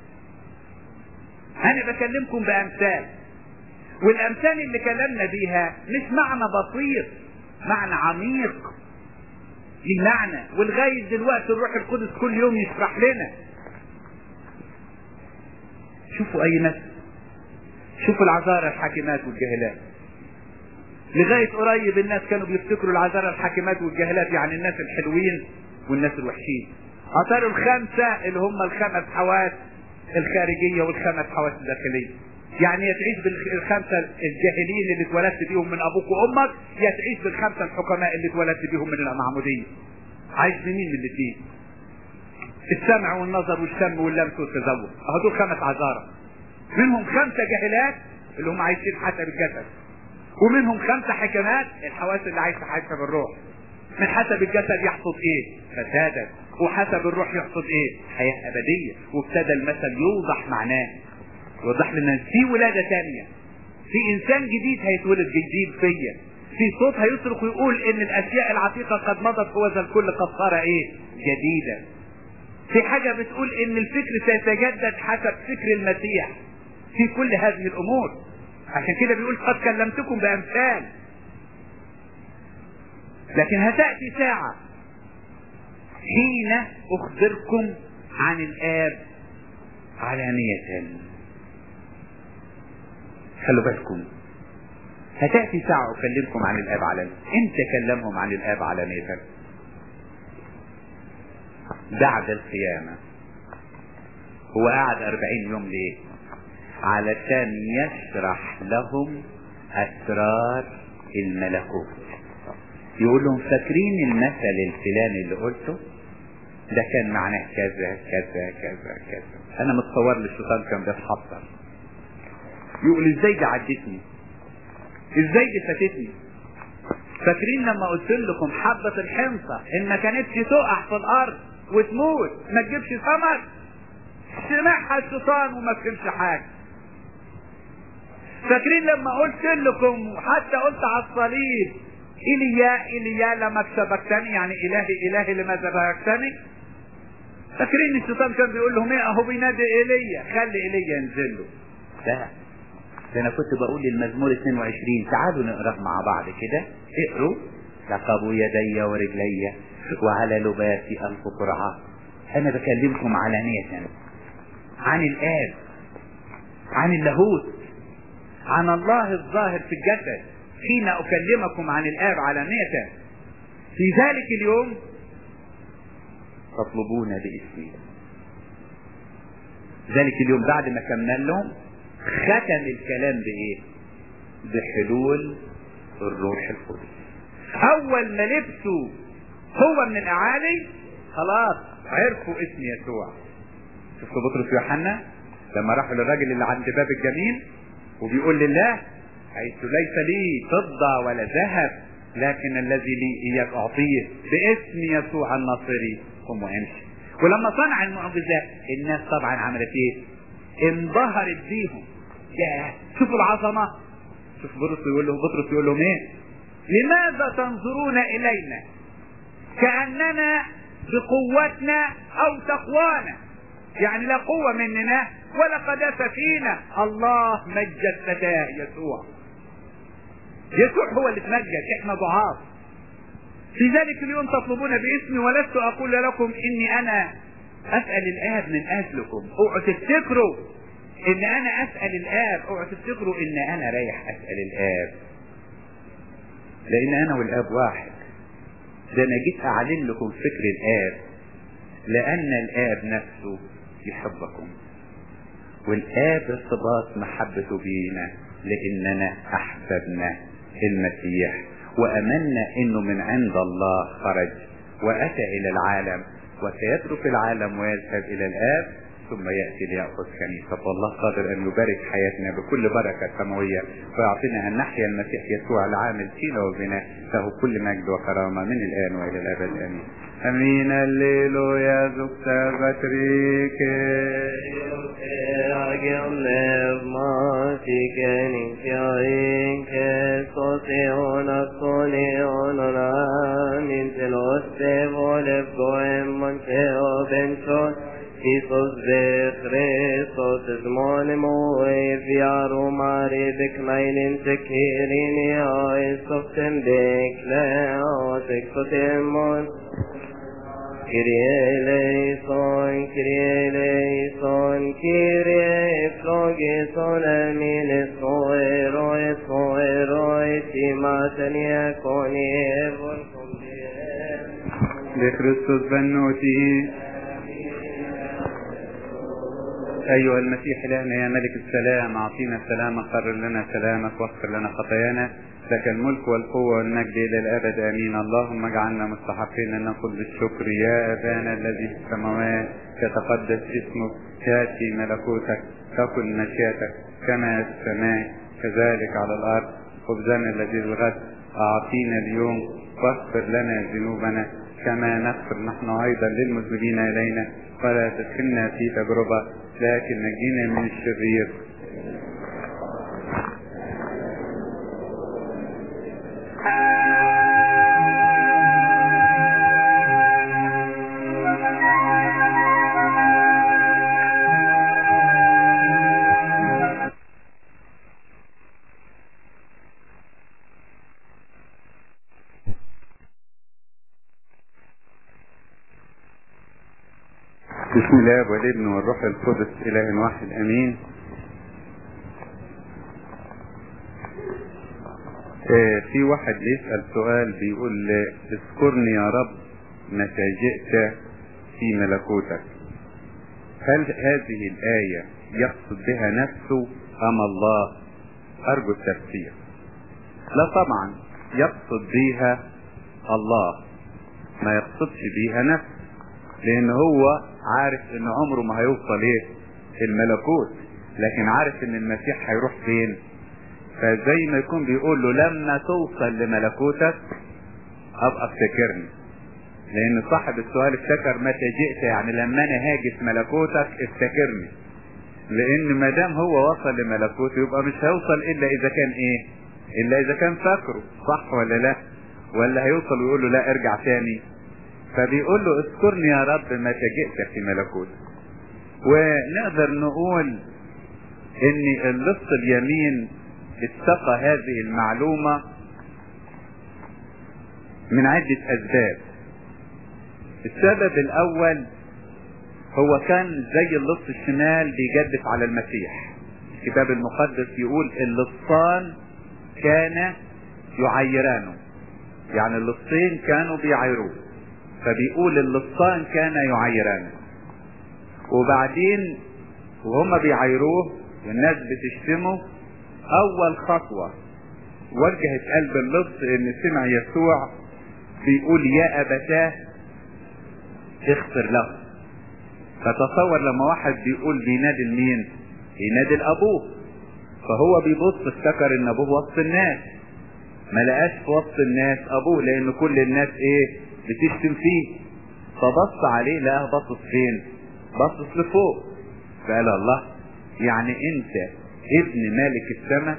انا بكلمكم بامثال والامثال اللي كلمنا بيها مش معنى بسيط معنى عميق ليه معنى ولغايه دلوقتي الروح القدس كل يوم يشرح لنا شوفوا اي مثل شوفوا العذارى الحاكمات والجاهلات لغايه قريب الناس كانوا بيفتكروا العذارى الحاكمات والجاهلات يعني الناس الحلوين والناس الوحشين اثاروا الخمسه اللي هم الخمس حواس الخارجيه والخمس حواس الداخليه يعني يا تعيش بالخمسه الجاهلين اللي اتولدت بيهم من ابوك وامك يا تعيش بالخمسه الحكماء اللي اتولدت بيهم من المعموديه عايش بمين من الاثنين السمع والنظر والشم واللمس والتذوق اهو دول خمس عذارى منهم خمسه جاهلات اللي هم عايشين حسب الجسد ومنهم خمسه حكمات الحواس اللي عايشه حسب الروح من حسب الجسد يحصد ايه فسادا وحسب الروح يحصد ايه حياة ابدية وابتدى المثل يوضح معناه يوضح لنا في ولادة تانية في انسان جديد هيتولد جديد فيا في صوت هيصرخ ويقول ان الاشياء العتيقة قد مضت وذا الكل قد صار ايه جديدا في حاجة بتقول ان الفكر سيتجدد حسب فكر المسيح في كل هذه الامور عشان كده بيقول قد كلمتكم بامثال لكن هتأتي ساعة حين أخبركم عن الآب علانية خلوا بالكم هتأتي ساعة أكلمكم عن الآب علانية امتى كلمهم عن الآب علانية بعد القيامة هو قعد أربعين يوم ليه علشان يشرح لهم أسرار الملكوت يقول لهم فاكرين المثل الفلاني اللي قلته ده كان معناه كذا كذا كذا كذا انا متصور لي الشيطان كان بيتحضر يقول ازاي دي عدتني ازاي دي فاتتني فاكرين لما قلت لكم حبة الحنطة ان ما كانتش تقع في الارض وتموت ما تجيبش ثمر سمعها الشيطان وما فهمش حاجة فاكرين لما قلت لكم حتى قلت على الصليب إليا إليا لما سبقتني يعني إلهي إلهي لماذا باركتني فاكرين الشيطان كان بيقول لهم ايه اهو بينادي ايليا خلي ايليا ينزل له لا ده انا كنت بقول المزمور 22 تعالوا نقراه مع بعض كده اقروا لقبوا يدي ورجلي وعلى لباسي الف قرعه انا بكلمكم علانية عن الاب عن اللاهوت عن الله الظاهر في الجسد حين أكلمكم عن الآب علانية في ذلك اليوم تطلبون باسمي ذلك اليوم بعد ما كملنا لهم ختم الكلام بإيه بحلول الروح القدس أول ما لبسوا هو من الأعالي خلاص عرفوا اسم يسوع شفتوا بطرس ويوحنا لما راحوا للراجل اللي عند باب الجميل وبيقول لله حيث ليس لي فضة ولا ذهب لكن الذي لي إياك أعطيه باسم يسوع الناصري قم وامشي ولما صنع المعجزات الناس طبعا عملت ايه انبهرت بيهم يا شوفوا العظمة شوف بطرس يقول له بطرس يقول لهم ايه لماذا تنظرون الينا كأننا بقوتنا او تقوانا يعني لا قوة مننا ولا قداسة فينا الله مجد فتاه يسوع يسوع هو اللي تمجد احنا ضعاف في ذلك اليوم تطلبون باسمي ولست اقول لكم اني انا اسأل الاب من اجلكم اوعوا تفتكروا ان انا اسأل الاب اوعوا تفتكروا ان انا رايح اسأل الاب لان انا والاب واحد ده انا جيت اعلن لكم فكر الاب لان الاب نفسه يحبكم والاب ارتباط محبته بينا لاننا احببنا المسيح وامنا انه من عند الله خرج واتى الى العالم وسيترك العالم ويذهب الى الاب ثم ياتي لياخذ كنيسه والله قادر ان يبارك حياتنا بكل بركه سماويه ويعطينا ان نحيا المسيح يسوع العامل فينا وبنا له كل مجد وكرامه من الان والى الابد امين امين الليل يا زكت بتريك Jesus de Christus es monimo e viaro mare de kleinen te kerini a softem de kleo te kotemon Kyrie eleison, Kyrie eleison, Kyrie flogeson, amin esoero, esoero, etimatania coni evon لكريستوس بنوتي أيها المسيح إلهنا يا ملك السلام أعطينا سلامك قرر لنا سلامك واغفر لنا خطايانا لك الملك والقوة والمجد إلى الأبد آمين اللهم اجعلنا مستحقين أن نقول بالشكر يا أبانا الذي في السماوات يتقدس اسمك يأتي ملكوتك تكن مشيئتك كما في السماء كذلك على الأرض خبزنا الذي الغد أعطينا اليوم واغفر لنا ذنوبنا كما نغفر نحن أيضا للمذنبين إلينا ولا تدخلنا في تجربة لكن نجينا من الشرير بسم الله والابن والروح القدس اله واحد امين آه في واحد بيسأل سؤال بيقول اذكرني يا رب متى جئت في ملكوتك هل هذه الآية يقصد بها نفسه أم الله أرجو التفسير لا طبعا يقصد بها الله ما يقصدش بيها نفسه لان هو عارف ان عمره ما هيوصل ايه الملكوت لكن عارف ان المسيح هيروح فين فزي ما يكون بيقول له لما توصل لملكوتك ابقى افتكرني لان صاحب السؤال افتكر متى جئت يعني لما انا هاجي في ملكوتك افتكرني لان ما دام هو وصل لملكوته يبقى مش هيوصل الا اذا كان ايه الا اذا كان فاكره صح ولا لا ولا هيوصل ويقول له لا ارجع تاني فبيقول له اذكرني يا رب متى جئت في ملكوتك ونقدر نقول ان اللص اليمين اتقى هذه المعلومة من عدة اسباب السبب الاول هو كان زي اللص الشمال بيجدف على المسيح الكتاب المقدس يقول اللصان كان يعيرانه يعني اللصين كانوا بيعيروه فبيقول اللصان كان يعيرانه وبعدين وهم بيعيروه والناس بتشتمه اول خطوة وجهت قلب اللص ان سمع يسوع بيقول يا ابتاه اغفر له فتصور لما واحد بيقول بينادي لمين بينادي لابوه فهو بيبص افتكر ان ابوه وسط الناس ما لقاش في وسط الناس ابوه لان كل الناس ايه بتشتم فيه فبص عليه لقاه باصص فين باصص لفوق فقال الله يعني انت ابن مالك السماء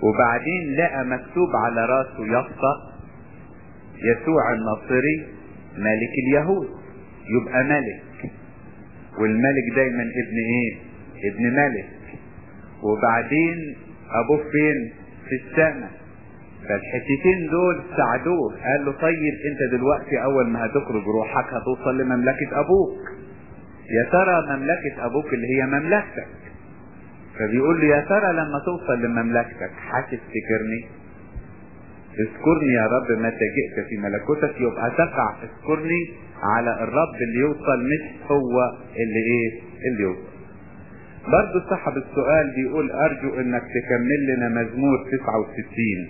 وبعدين لقى مكتوب على راسه يافطة يسوع الناصري ملك اليهود يبقى ملك والملك دايما ابن ايه ابن ملك وبعدين ابوه فين في السماء فالحتتين دول ساعدوه قال له طيب انت دلوقتي اول ما هتخرج روحك هتوصل لمملكة ابوك يا ترى مملكة ابوك اللي هي مملكتك فبيقول له يا ترى لما توصل لمملكتك هتفتكرني اذكرني يا رب متى جئت في ملكوتك يبقى تقع اذكرني على الرب اللي يوصل مش هو اللي ايه اللي يوصل برضه صاحب السؤال بيقول ارجو انك تكمل لنا مزمور 69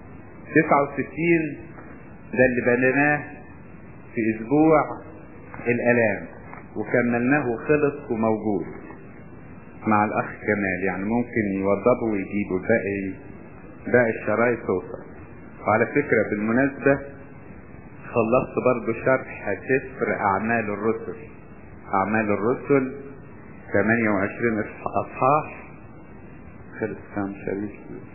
69 ده اللي بنيناه في اسبوع الالام وكملناه خلص وموجود مع الاخ كمال يعني ممكن يوضبه ويجيبه باقي باقي الشرايط توصل وعلى فكرة بالمناسبة خلصت برضو شرح سفر اعمال الرسل اعمال الرسل 28 اصحاح خلص كام شريط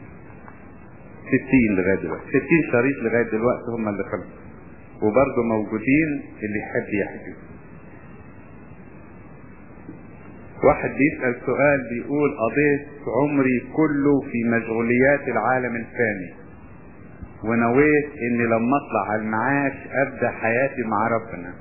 60 لغاية دلوقتي 60 شريط لغاية دلوقتي هم اللي خلصوا وبرضه موجودين اللي يحب يحجز واحد بيسأل سؤال بيقول قضيت عمري كله في مشغوليات العالم الفاني ونويت اني لما اطلع على المعاش ابدا حياتي مع ربنا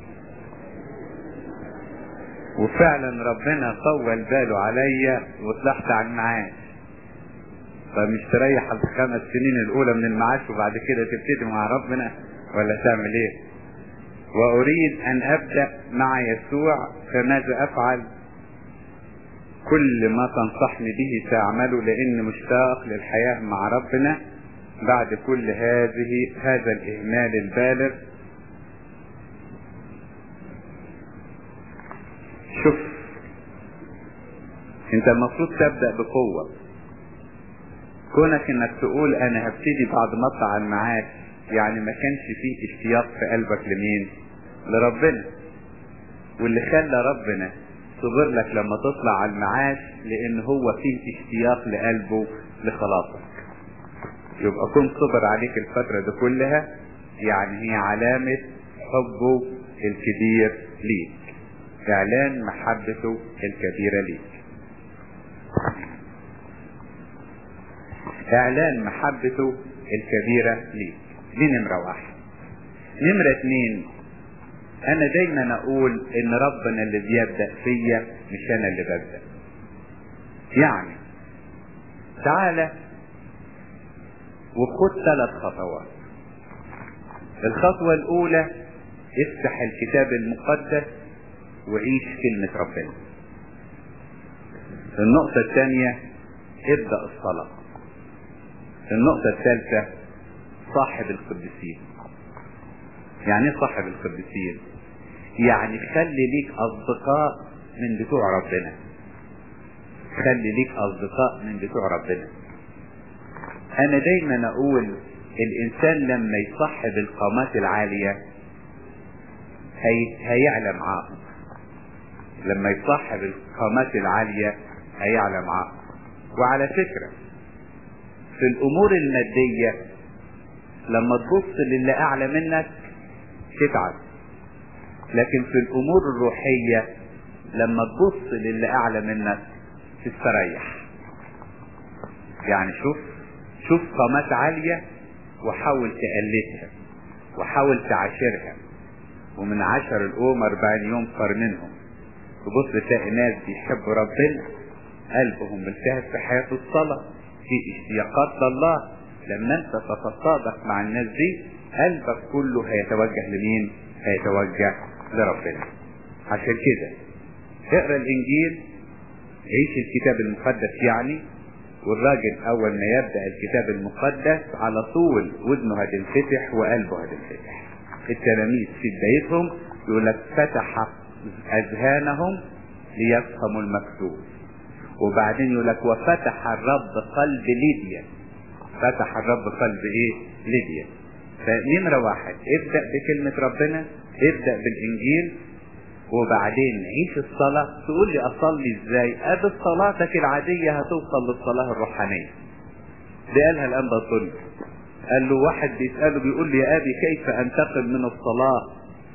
وفعلا ربنا طول باله عليا وطلعت على المعاش فمش تريح الخمس سنين الاولى من المعاش وبعد كده تبتدي مع ربنا ولا تعمل ايه واريد ان ابدا مع يسوع فماذا افعل كل ما تنصحني به ساعمله لان مشتاق للحياه مع ربنا بعد كل هذه هذا الاهمال البالغ شوف انت المفروض تبدا بقوه كونك انك تقول انا هبتدي بعد ما اطلع على المعاش يعني ما كانش فيه اشتياق في قلبك لمين لربنا واللي خلى ربنا صبر لك لما تطلع على المعاش لان هو فيه اشتياق لقلبه لخلاصك يبقى كن صبر عليك الفترة دي كلها يعني هي علامة حبه الكبير ليك اعلان محبته الكبيرة ليك اعلان محبته الكبيرة ليك دي نمرة واحد نمرة اتنين انا دايما اقول ان ربنا اللي بيبدأ فيا مش انا اللي ببدأ يعني تعالى وخد ثلاث خطوات الخطوة الاولى افتح الكتاب المقدس وعيش كلمة ربنا النقطة الثانية ابدأ الصلاة النقطة الثالثة صاحب القديسين يعني ايه صاحب القديسين يعني خلي ليك اصدقاء من بتوع ربنا خلي ليك اصدقاء من بتوع ربنا انا دايما اقول الانسان لما يصحب القامات العالية هي... هيعلى معاهم لما يصحب القامات العالية هيعلى معاهم وعلى فكرة في الامور المادية لما تبص للي اعلى منك تتعب لكن في الامور الروحية لما تبص للي اعلى منك تستريح يعني شوف شوف قامات عالية وحاول تقلدها وحاول تعاشرها ومن عشر الأم أربعين يوم صار منهم تبص تلاقي ناس بيحبوا ربنا قلبهم ملتهب في حياة الصلاة في اشتياقات لله لما انت تتصادق مع الناس دي قلبك كله هيتوجه لمين هيتوجه لربنا عشان كده اقرا الانجيل عيش الكتاب المقدس يعني والراجل اول ما يبدا الكتاب المقدس على طول ودنه هتنفتح وقلبه هتنفتح التلاميذ في بدايتهم يقول لك فتح اذهانهم ليفهموا المكتوب وبعدين يقول لك وفتح الرب قلب ليبيا فتح الرب قلب ايه ليبيا فنمرة واحد ابدأ بكلمة ربنا ابدأ بالانجيل وبعدين عيش الصلاة تقول لي اصلي ازاي ادي صلاتك العادية هتوصل للصلاة الروحانية دي قالها الان بطل قال له واحد بيسأله بيقول لي يا ابي كيف انتقل من الصلاة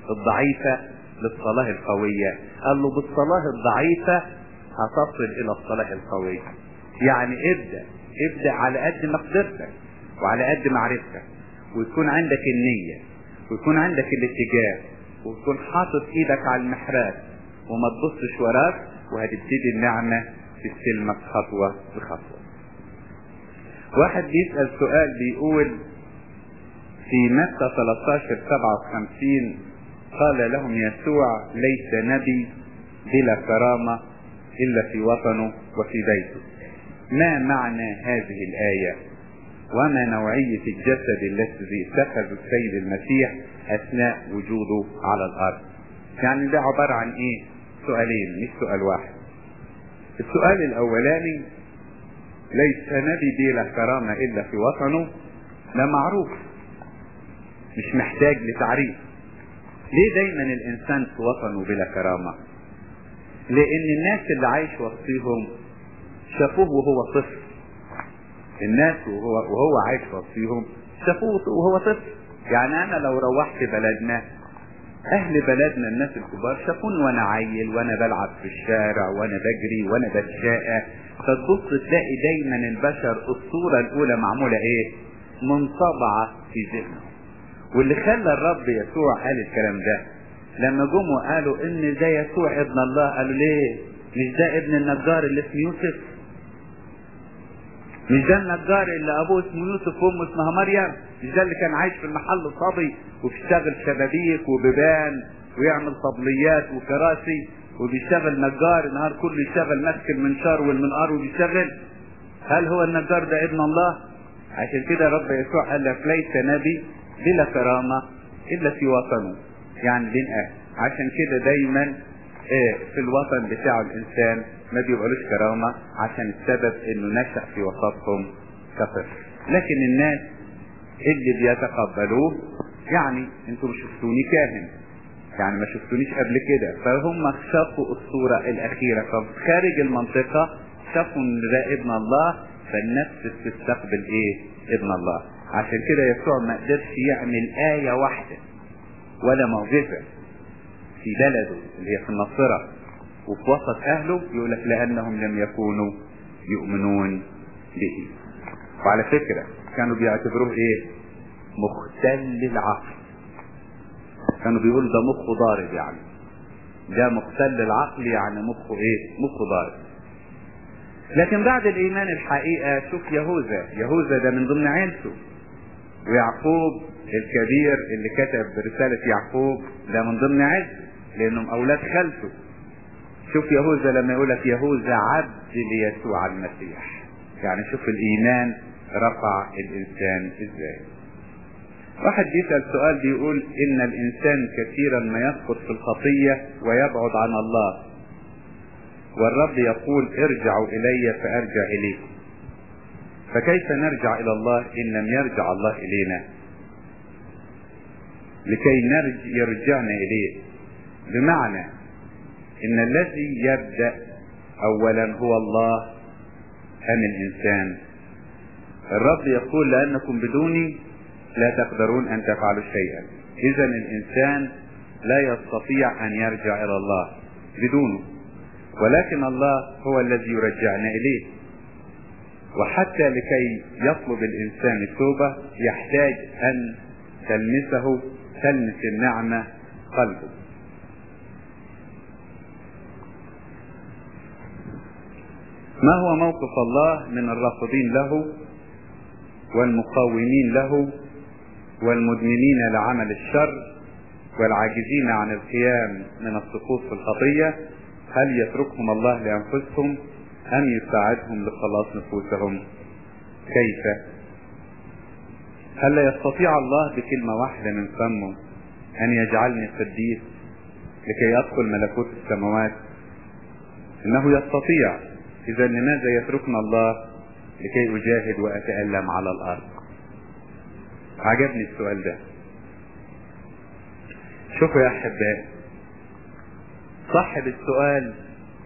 الضعيفة للصلاة القوية قال له بالصلاة الضعيفة هتصل الى الصلاة القوية يعني ابدأ ابدأ على قد مقدرتك وعلى قد معرفتك ويكون عندك النية ويكون عندك الاتجاه وتكون حاطط ايدك على المحراث وما تبصش وراك وهتبتدي النعمة تستلمك خطوة بخطوة واحد بيسأل سؤال بيقول في متى 13 57 قال لهم يسوع ليس نبي بلا كرامة إلا في وطنه وفي بيته ما معنى هذه الآية وما نوعية الجسد الذي اتخذ السيد المسيح أثناء وجوده على الأرض يعني ده عبارة عن إيه سؤالين مش سؤال واحد السؤال الأولاني ليس نبي بلا كرامة إلا في وطنه ده معروف مش محتاج لتعريف ليه دايما الإنسان في وطنه بلا كرامة لأن الناس اللي عايش وسطيهم شافوه وهو طفل الناس وهو, وهو عايش وسطيهم شافوه وهو طفل يعني أنا لو روحت بلدنا أهل بلدنا الناس الكبار شافوني وأنا عيل وأنا بلعب في الشارع وأنا بجري وأنا بتشاقى فتبص تلاقي دايما البشر الصورة الأولى معمولة إيه؟ منطبعة في ذهنهم واللي خلى الرب يسوع قال الكلام ده لما جم وقالوا ان ده يسوع ابن الله قالوا ليه مش ده ابن النجار اللي اسمه يوسف مش ده النجار اللي ابوه اسمه يوسف وامه اسمها مريم مش ده اللي كان عايش في المحل صبي وبيشتغل شبابيك وبيبان ويعمل طبليات وكراسي وبيشتغل نجار النهار كله يشتغل ماسك المنشار والمنقار وبيشتغل هل هو النجار ده ابن الله عشان كده رب يسوع قال لك ليس نبي بلا كرامة إلا في وطنه يعني بين أهل عشان كده دايما إيه في الوطن بتاعه الإنسان ما بيبقالوش كرامة عشان السبب إنه نشأ في وسطهم كطفل لكن الناس اللي بيتقبلوه يعني انتوا مش شفتوني كاهن يعني ما شفتونيش قبل كده فهم شافوا الصورة الأخيرة فخارج المنطقة شافوا إن ده ابن الله فالنفس بتستقبل إيه؟ ابن الله عشان كده يسوع ما قدرش يعمل آية واحدة ولا معجزة في بلده اللي هي في الناصرة وفي وسط أهله يقول لك لأنهم لم يكونوا يؤمنون به وعلى فكرة كانوا بيعتبروه إيه؟ مختل العقل كانوا بيقولوا ده مخه ضارب يعني ده مختل العقل يعني مخه ايه مخه ضارب لكن بعد الايمان الحقيقة شوف يهوذا يهوذا ده من ضمن عيلته ويعقوب الكبير اللي كتب رسالة يعقوب ده من ضمن عيلته لانهم اولاد خالته شوف يهوذا لما يقول لك يهوذا عبد ليسوع المسيح يعني شوف الايمان رفع الانسان ازاي واحد بيسأل سؤال بيقول إن الإنسان كثيرا ما يسقط في الخطية ويبعد عن الله والرب يقول ارجعوا إلي فأرجع إليكم فكيف نرجع إلى الله إن لم يرجع الله إلينا لكي نرج يرجعنا إليه بمعنى إن الذي يبدأ أولا هو الله أم الإنسان الرب يقول لأنكم بدوني لا تقدرون أن تفعلوا شيئا إذا الإنسان لا يستطيع أن يرجع إلى الله بدونه ولكن الله هو الذي يرجعنا إليه وحتى لكي يطلب الإنسان التوبة يحتاج أن تلمسه تلمس النعمة قلبه ما هو موقف الله من الرافضين له والمقاومين له والمدمنين لعمل الشر والعاجزين عن القيام من السقوط في الخطية هل يتركهم الله لأنفسهم أم يساعدهم لخلاص نفوسهم كيف هل لا يستطيع الله بكلمة واحدة من فمه أن يجعلني قديس لكي أدخل ملكوت السماوات إنه يستطيع إذا لماذا يتركنا الله لكي أجاهد وأتألم على الأرض عجبني السؤال ده شوفوا يا أحبائي صاحب السؤال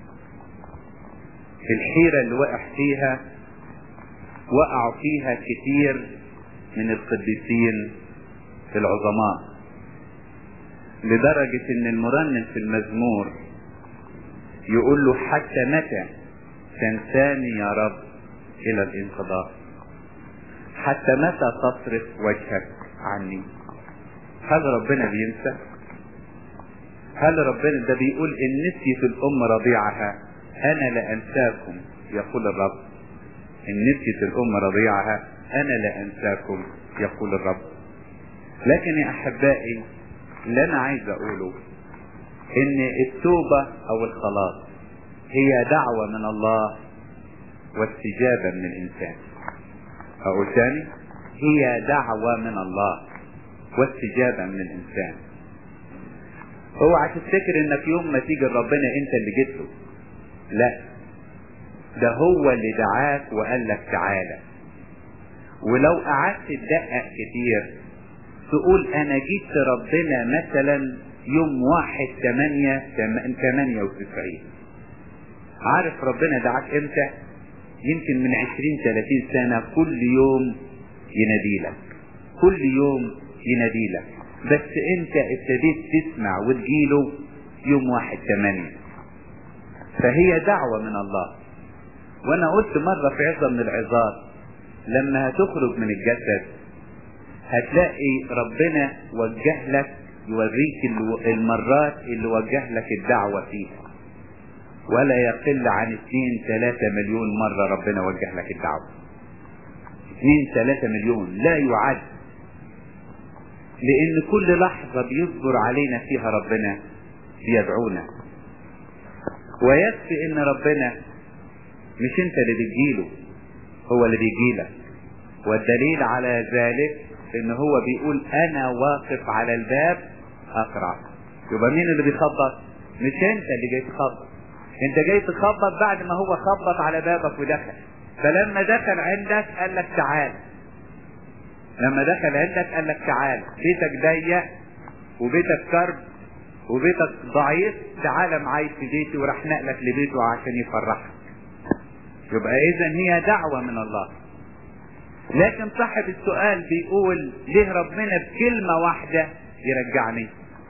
الحيرة اللي وقع فيها وقعوا فيها كتير من القديسين العظماء لدرجة ان المرنم في المزمور يقول له حتى متى تنساني يا رب الى الانقضاء حتى متى تصرف وجهك عني هل ربنا بينسى هل ربنا ده بيقول ان نسيت الام رضيعها انا لا انساكم يقول الرب ان نسيت الام رضيعها انا لا انساكم يقول الرب لكن يا احبائي اللي انا عايز اقوله ان التوبة او الخلاص هي دعوة من الله واستجابة من الانسان اقول تاني هي دعوة من الله واستجابة من الانسان اوعى تفتكر انك يوم ما تيجي لربنا انت اللي جيت له لا ده هو اللي دعاك وقال لك تعالى ولو قعدت تدقق كتير تقول انا جيت ربنا مثلا يوم واحد تمانية تمانية وتسعين عارف ربنا دعاك امتى يمكن من عشرين تلاتين سنة كل يوم يناديلك كل يوم يناديلك بس انت ابتديت تسمع وتجيله يوم واحد تمانية فهي دعوة من الله وانا قلت مرة في عظة من العظات لما هتخرج من الجسد هتلاقي ربنا وجه لك يوريك المرات اللي وجه لك الدعوة فيها ولا يقل عن اثنين ثلاثة مليون مرة ربنا وجه لك الدعوة اثنين ثلاثة مليون لا يعد لان كل لحظة بيصبر علينا فيها ربنا بيدعونا ويكفي ان ربنا مش انت اللي بتجيله هو اللي بيجيلك والدليل على ذلك ان هو بيقول انا واقف على الباب اقرع يبقى مين اللي بيخبط مش انت اللي جاي تخبط انت جاي تخبط بعد ما هو خبط على بابك ودخل فلما دخل عندك قال لك تعال لما دخل عندك قال لك تعال بيتك ضيق وبيتك كرب وبيتك ضعيف تعال معايا في بيتي وراح نقلك لبيته عشان يفرحك يبقى اذا هي دعوة من الله لكن صاحب السؤال بيقول ليه ربنا بكلمة واحدة يرجعني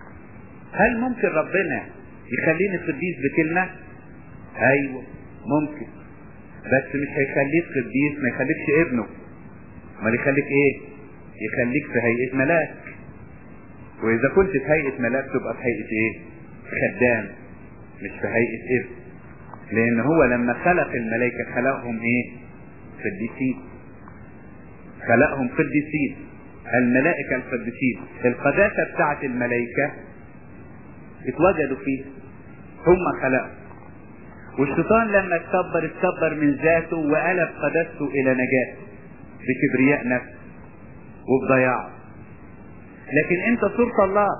هل ممكن ربنا يخليني قديس بكلمة ايوه ممكن بس مش هيخليك قديس ما يخليكش ابنه امال يخليك ايه يخليك في هيئة ملاك واذا كنت في هيئة ملاك تبقى في هيئة ايه خدام مش في هيئة ابن لان هو لما خلق الملائكة خلقهم ايه قديسين خلقهم قديسين الملائكة القديسين القداسة بتاعت الملائكة اتوجدوا فيه هم خلقوا والشيطان لما اتكبر اتكبر من ذاته وقلب قداسته الى نجاة بكبرياء نفسه وبضياعه لكن انت صورة الله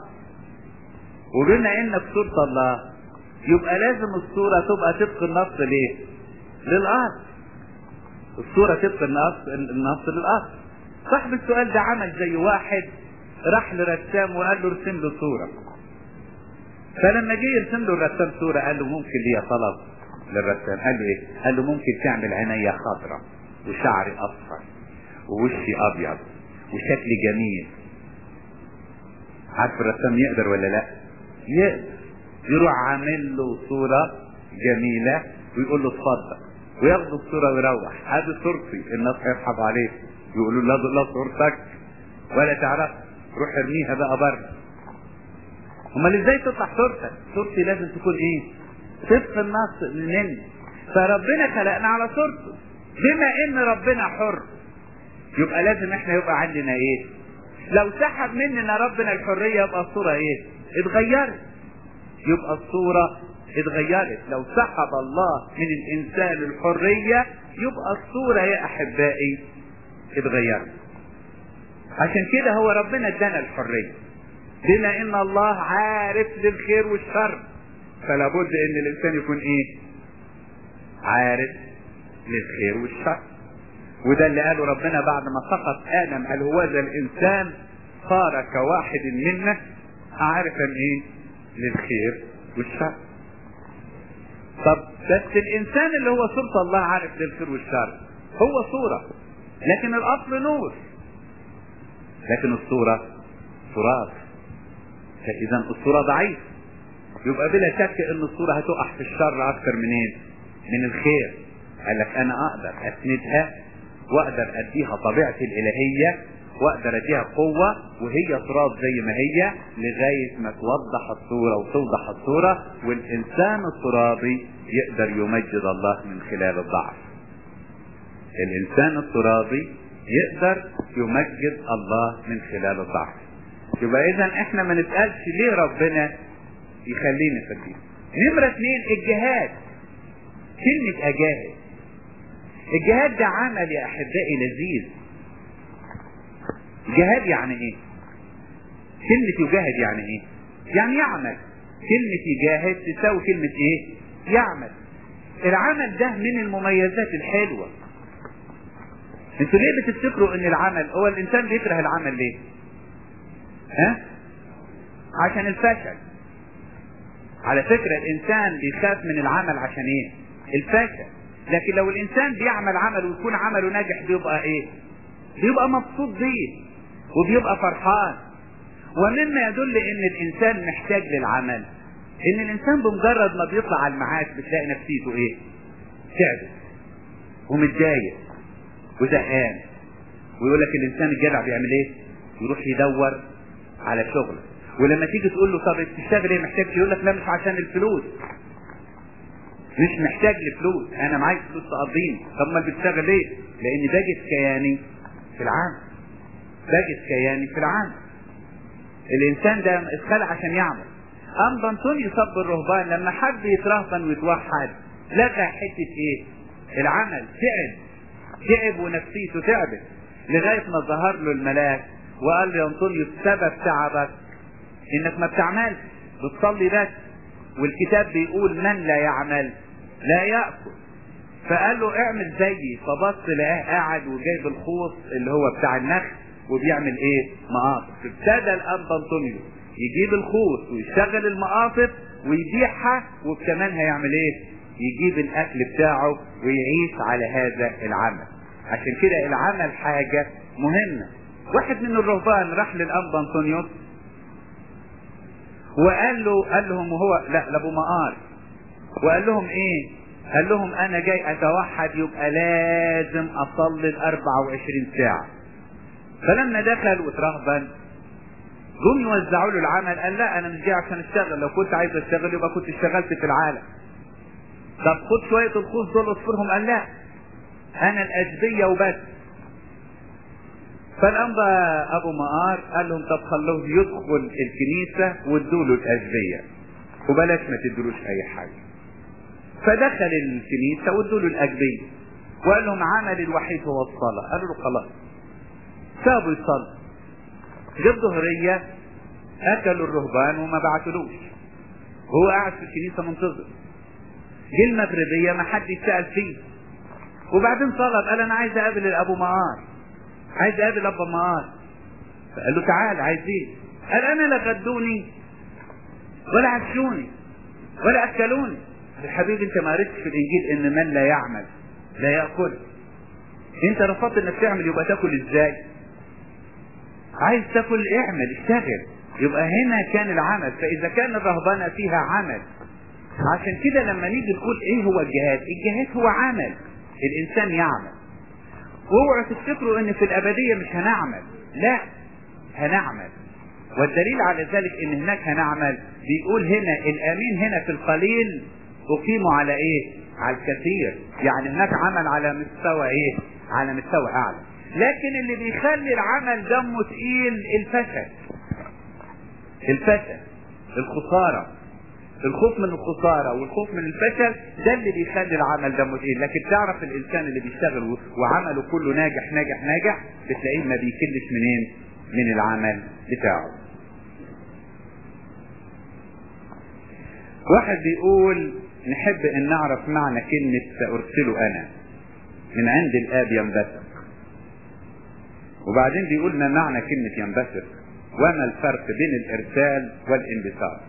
وبما انك صورة الله يبقى لازم الصورة تبقى طبق النص ليه للأرض الصورة طبق النص النص للأرض صاحب السؤال ده عمل زي واحد راح لرسام وقال له ارسم له صورة فلما جه يرسم له الرسام صورة قال له ممكن ليا طلب للرسام قال له ايه قال له ممكن تعمل عينيا خضراء وشعري اصفر ووشي ابيض وشكلي جميل عارف الرسام يقدر ولا لا يقدر يروح عامل له صورة جميلة ويقول له اتفضل وياخد الصورة ويروح هذه صورتي الناس هيضحكوا عليه يقولوا لا لا صورتك ولا تعرف روح ارميها بقى بره امال ازاي تطلع صورتك صورتي لازم تكون ايه طبق النص مني فربنا خلقنا على صورته بما ان ربنا حر يبقى لازم احنا يبقى عندنا ايه لو سحب مننا ربنا الحرية يبقى الصورة ايه اتغيرت يبقى الصورة اتغيرت لو سحب الله من الانسان الحرية يبقى الصورة يا احبائي اتغيرت عشان كده هو ربنا ادانا الحرية بما ان الله عارف للخير والشر فلا بد ان الانسان يكون ايه عارف للخير والشر وده اللي قاله ربنا بعد ما سقط ادم قال هو ذا الانسان صار كواحد منا عارفا ايه للخير والشر طب بس الانسان اللي هو صورة الله عارف للخير والشر هو صورة لكن الاصل نور لكن الصورة تراث فاذا الصورة ضعيفة يبقى بلا شك ان الصورة هتقع في الشر اكثر منين من الخير قال لك انا اقدر اسندها واقدر اديها طبيعتي الالهية واقدر اديها قوة وهي تراب زي ما هي لغاية ما توضح الصورة وتوضح الصورة والانسان الترابي يقدر يمجد الله من خلال الضعف الانسان الترابي يقدر يمجد الله من خلال الضعف يبقى اذا احنا ما نسألش ليه ربنا يخلينا فاكرين نمرة اثنين الجهاد كلمة اجاهد الجهاد ده عمل يا احبائي لذيذ جهاد يعني ايه كلمة يجاهد يعني ايه يعني يعمل كلمة يجاهد تساوي كلمة ايه يعمل العمل ده من المميزات الحلوة انتوا ليه بتفتكروا ان العمل هو الانسان بيكره العمل ليه ها عشان الفشل على فكرة الانسان بيخاف من العمل عشان ايه الفشل لكن لو الانسان بيعمل عمل ويكون عمله ناجح بيبقى ايه بيبقى مبسوط بيه وبيبقى فرحان ومما يدل ان الانسان محتاج للعمل ان الانسان بمجرد ما بيطلع على المعاش بتلاقي نفسيته ايه تعبت ومتضايق وزهقان ويقول لك الانسان الجدع بيعمل ايه يروح يدور على شغل ولما تيجي تقول له طب تشتغل ايه محتاج يقول لك لا مش عشان الفلوس مش محتاج لفلوس انا معايا فلوس تقضيني طب ما بتشتغل ليه لان باجد كياني في العام باجد كياني في العام الانسان ده اتخلق عشان يعمل ام بنطوني صب الرهبان لما حب يترهبن ويتوحد لغى حته ايه العمل تعب تعب ونفسيته تعبت لغايه ما ظهر له الملاك وقال له يا انطونيوس سبب تعبك انك ما بتعملش بتصلي بس والكتاب بيقول من لا يعمل لا يأكل فقال له اعمل زيي فبص لقاه قاعد وجايب الخوص اللي هو بتاع النخل وبيعمل ايه مقاطف فابتدى الاب انطونيوس يجيب الخوص ويشغل المقاطف ويبيعها وكمان هيعمل ايه يجيب الاكل بتاعه ويعيش على هذا العمل عشان كده العمل حاجة مهمة واحد من الرهبان راح للاب انطونيوس وقال له قال لهم وهو لا لابو مقار وقال لهم ايه قال لهم انا جاي اتوحد يبقى لازم اصلي ال 24 ساعة فلما دخل وترهبن جم يوزعوا له العمل قال لا انا مش جاي عشان اشتغل لو كنت عايز اشتغل يبقى كنت اشتغلت في العالم طب خد شوية الخوص دول اصفرهم قال لا انا الاجبية وبس فالانبا ابو مقار قال لهم طب خلوه يدخل الكنيسة وادوا له الاجبية وبلاش ما تدلوش اي حاجة فدخل الكنيسة وادوا له الاجبية وقال لهم عمل الوحيد هو الصلاة قالوا له خلاص سابوا يصلي جه الظهرية اكلوا الرهبان وما بعتلوش هو قاعد في الكنيسة منتظر جه المغربية ما حد يسأل فيه وبعدين طلب قال انا عايز اقابل الابو مقار عايز اقابل ابو مقار فقال له تعال عايز ايه قال انا لا غدوني ولا عشوني ولا اكلوني يا حبيبي انت ما قريتش في الانجيل ان من لا يعمل لا ياكل انت رفضت انك تعمل يبقى تاكل ازاي عايز تاكل اعمل اشتغل يبقى هنا كان العمل فاذا كان الرهبنه فيها عمل عشان كده لما نيجي نقول ايه هو الجهاد الجهاد هو عمل الانسان يعمل واوعوا تفتكروا ان في الابديه مش هنعمل لا هنعمل والدليل على ذلك ان هناك هنعمل بيقول هنا الامين هنا في القليل اقيموا على ايه على الكثير يعني هناك عمل على مستوى ايه على مستوى اعلى لكن اللي بيخلي العمل دمه تقيل الفشل الفشل الخساره الخوف من الخسارة والخوف من الفشل ده اللي بيخلي العمل دمه تقيل لكن تعرف الانسان اللي بيشتغل وعمله كله ناجح ناجح ناجح بتلاقيه ما بيكلش منين من العمل بتاعه واحد بيقول نحب ان نعرف معنى كلمة سأرسله انا من عند الاب ينبثق وبعدين بيقول ما معنى كلمة ينبثق وما الفرق بين الارسال والانبثاق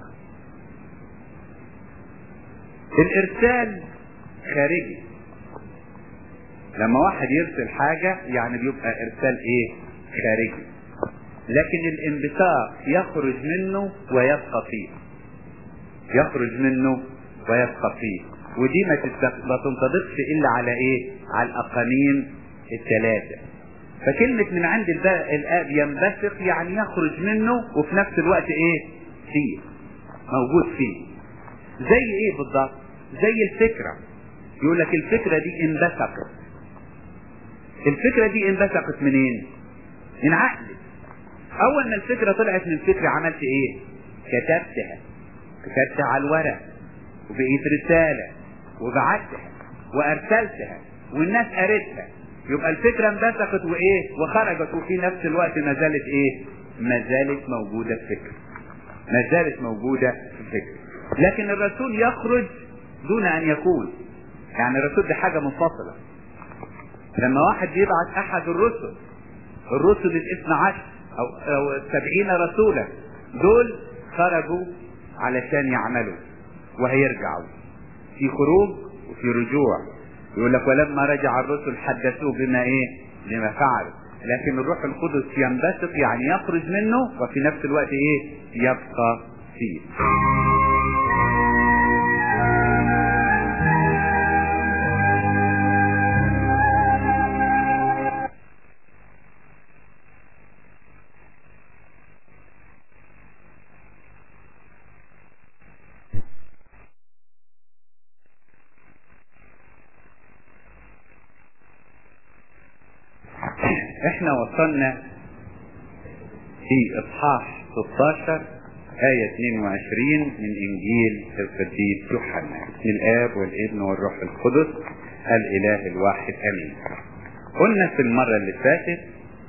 الارسال خارجي لما واحد يرسل حاجة يعني بيبقى ارسال ايه خارجي لكن الانبثاق يخرج منه ويبقى فيه يخرج منه ويبقى فيه ودي ما ما تنطبقش الا على ايه على الاقانيم الثلاثه فكلمة من عند الاب ينبثق يعني يخرج منه وفي نفس الوقت ايه فيه موجود فيه زي ايه بالضبط زي الفكرة يقول لك الفكرة دي انبثقت الفكرة دي انبثقت منين من عقلك اول ما الفكرة طلعت من فكرة عملت ايه كتبتها كتبتها على الورق وبقيت رسالة وبعتها وارسلتها والناس قريتها يبقى الفكرة انبثقت وايه وخرجت وفي نفس الوقت ما زالت ايه ما زالت موجودة الفكرة ما زالت موجودة في الفكرة لكن الرسول يخرج دون ان يكون يعني الرسول دي حاجة منفصلة لما واحد يبعث احد الرسل الرسل الاثنى عشر او, أو السبعين رسولا دول خرجوا علشان يعملوا وهيرجعوا في خروج وفي رجوع يقول لك ولما رجع الرسل حدثوه بما ايه بما فعلوا لكن الروح القدس ينبثق يعني يخرج منه وفي نفس الوقت ايه يبقى فيه احنا وصلنا في اصحاح 16 آية 22 من إنجيل القديس يوحنا بسم الآب والابن والروح القدس الإله الواحد آمين. قلنا في المرة اللي فاتت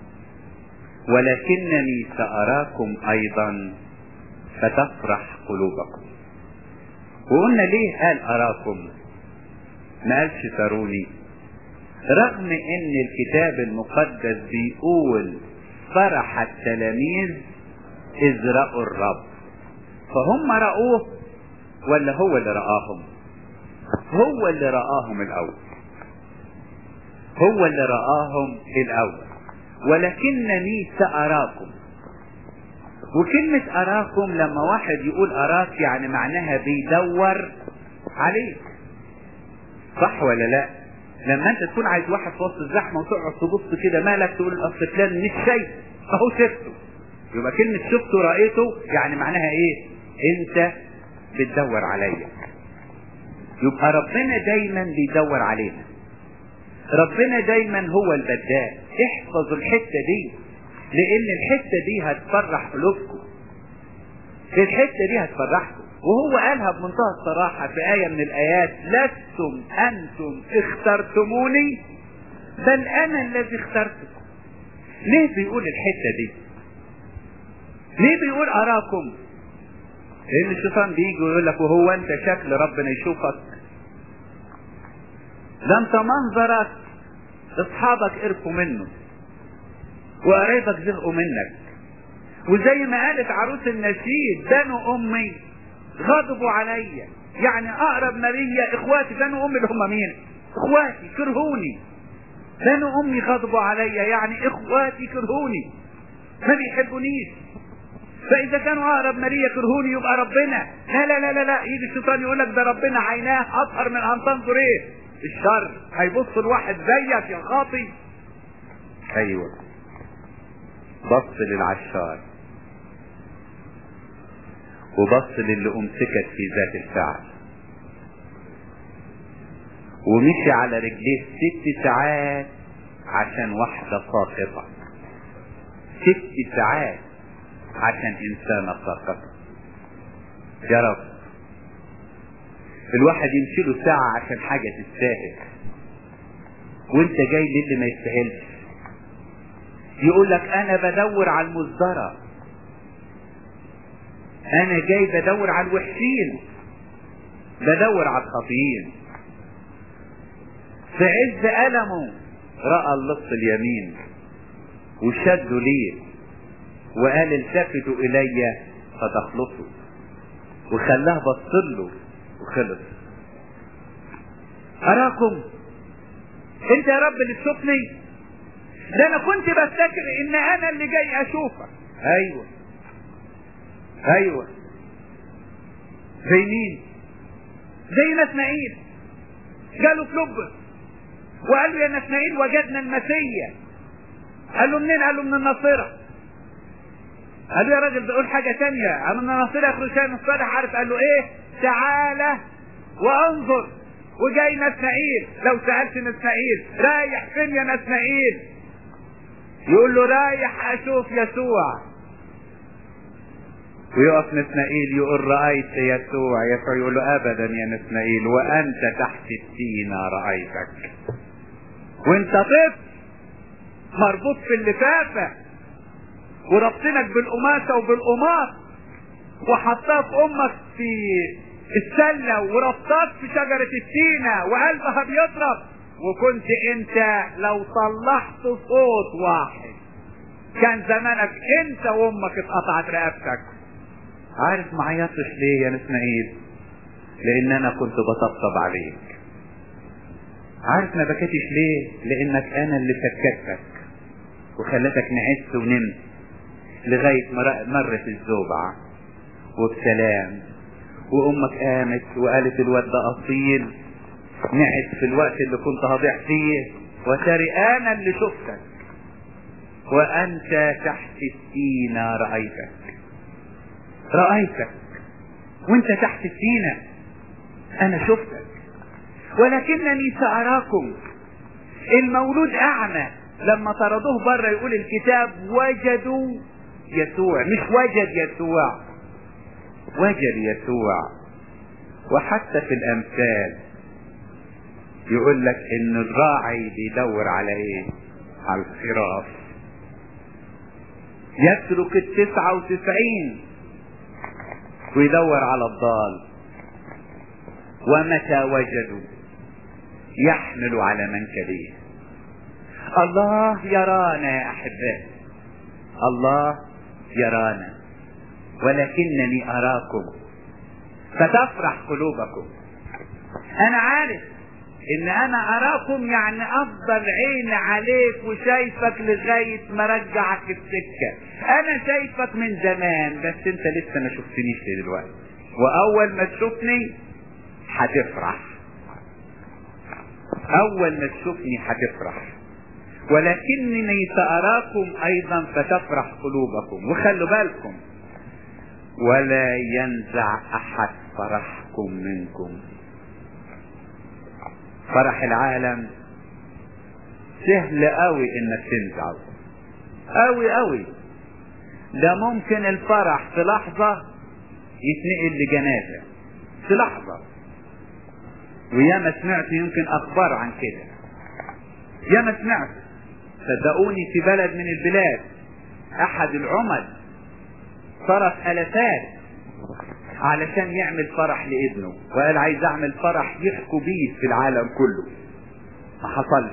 ولكنني سأراكم أيضا فتفرح قلوبكم. وقلنا ليه قال أراكم؟ ما قالش تروني رغم ان الكتاب المقدس بيقول فرح التلاميذ اذ رأوا الرب فهم رأوه ولا هو اللي رآهم هو اللي رآهم الاول هو اللي رآهم الاول ولكنني سأراكم وكلمة أراكم لما واحد يقول أراك يعني معناها بيدور عليك صح ولا لا لما انت تكون عايز واحد في وسط الزحمه وتقعد تبص كده مالك تقول اصل فلان مش شايف اهو شفته يبقى كلمه شفته رايته يعني معناها ايه انت بتدور عليا يبقى ربنا دايما بيدور علينا ربنا دايما هو البداء احفظوا الحته دي لان الحته دي هتفرح قلوبكم الحته دي هتفرحكم وهو قالها بمنتهى الصراحة في آية من الآيات لستم أنتم اخترتموني بل أنا الذي اخترتكم ليه بيقول الحتة دي ليه بيقول أراكم لأن الشيطان بيجي ويقول لك وهو أنت شكل ربنا يشوفك ده أنت منظرك أصحابك قرفوا منه وقرايبك زهقوا منك وزي ما قالت عروس النشيد بنو أمي غضبوا عليا يعني اقرب ماريا اخواتي بنو امي اللي هم مين اخواتي كرهوني بنو امي غضبوا عليا يعني اخواتي كرهوني ما بيحبونيش فاذا كانوا اقرب ماريا كرهوني يبقى ربنا لا لا لا لا لا يجي الشيطان يقول لك ده ربنا عيناه اطهر من ان تنظر ايه الشر هيبص الواحد زيك يا خاطي ايوه بص للعشار وبص للي امسكت في ذات الفعل ومشي على رجليه ست ساعات عشان واحدة ساقطة ست ساعات عشان انسانة ساقطة يا رب الواحد يمشي له ساعة عشان حاجة تستاهل وانت جاي للي ما يستاهلش يقول لك انا بدور على المصدره انا جاي بدور على الوحشين بدور على الخاطئين في عز ألمه رأى اللص اليمين وشدوا ليه وقال التفتوا إلي فتخلصوا وخلاه بصله وخلص أراكم أنت يا رب اللي تشوفني ده أنا كنت بفتكر إن أنا اللي جاي أشوفك ايوه ايوه زي مين زي نسمعيل قالوا فلوبس وقال له يا نسمعيل وجدنا المسيا قال له منين قال له من الناصره قال له يا راجل بقول حاجة تانية قال من الناصره يخرج شيء الصالح عارف قال له ايه تعالى وانظر وجاي نسمعيل لو سألت نسمعيل رايح فين يا نسمعيل يقول له رايح اشوف يسوع ويقف نسمائيل يقول رأيت يسوع يسوع يقول له أبدا يا نسمائيل وأنت تحت التينة رأيتك وأنت طفل مربوط في اللفافة وربطنك بالقماشة وبالقماص وحطاه في أمك في السلة وربطاك في شجرة التينة وقلبها بيضرب وكنت انت لو طلعت صوت واحد كان زمانك انت وامك اتقطعت رقبتك عارف ما عيطتش ليه يا نسمائيل لان انا كنت بطبطب عليك عارف ما بكيتش ليه لانك انا اللي سكتك وخلتك نعست ونمت لغاية ما مرت الزوبعة وبسلام وامك قامت وقالت الواد ده اصيل نعس في الوقت اللي كنت هضيع فيه وتري انا اللي شفتك وانت تحت السينة رأيتك رأيتك وانت تحت السينة انا شفتك ولكنني سأراكم المولود اعمى لما طردوه بره يقول الكتاب وجدوا يسوع مش وجد يسوع وجد يسوع وحتى في الامثال يقول لك ان الراعي بيدور على ايه على الخراف يترك التسعة وتسعين ويدور على الضال ومتى وجدوا يحمل على منكبيه الله يرانا يا احبائي الله يرانا ولكنني اراكم فتفرح قلوبكم انا عارف ان انا اراكم يعني افضل عين عليك وشايفك لغاية ما رجعك السكة انا شايفك من زمان بس انت لسه ما شفتنيش دلوقتي واول ما تشوفني هتفرح اول ما تشوفني هتفرح ولكنني ساراكم ايضا فتفرح قلوبكم وخلوا بالكم ولا ينزع احد فرحكم منكم فرح العالم سهل قوي انك تنزعه قوي قوي ده ممكن الفرح في لحظة يتنقل لجنازة في لحظة وياما سمعت يمكن اخبار عن كده ياما سمعت صدقوني في بلد من البلاد احد العمد صرف الافات علشان يعمل فرح لابنه وقال عايز اعمل فرح يحكوا بيه في العالم كله ما حصلش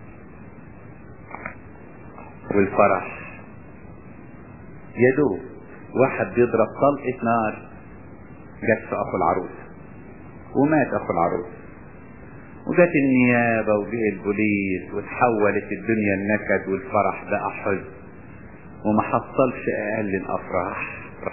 والفرح يا دوب واحد بيضرب طلقة نار جت في اخو العروس ومات اخو العروس وجت النيابة وجه البوليس وتحولت الدنيا النكد والفرح بقى حزن وما حصلش اقل الافراح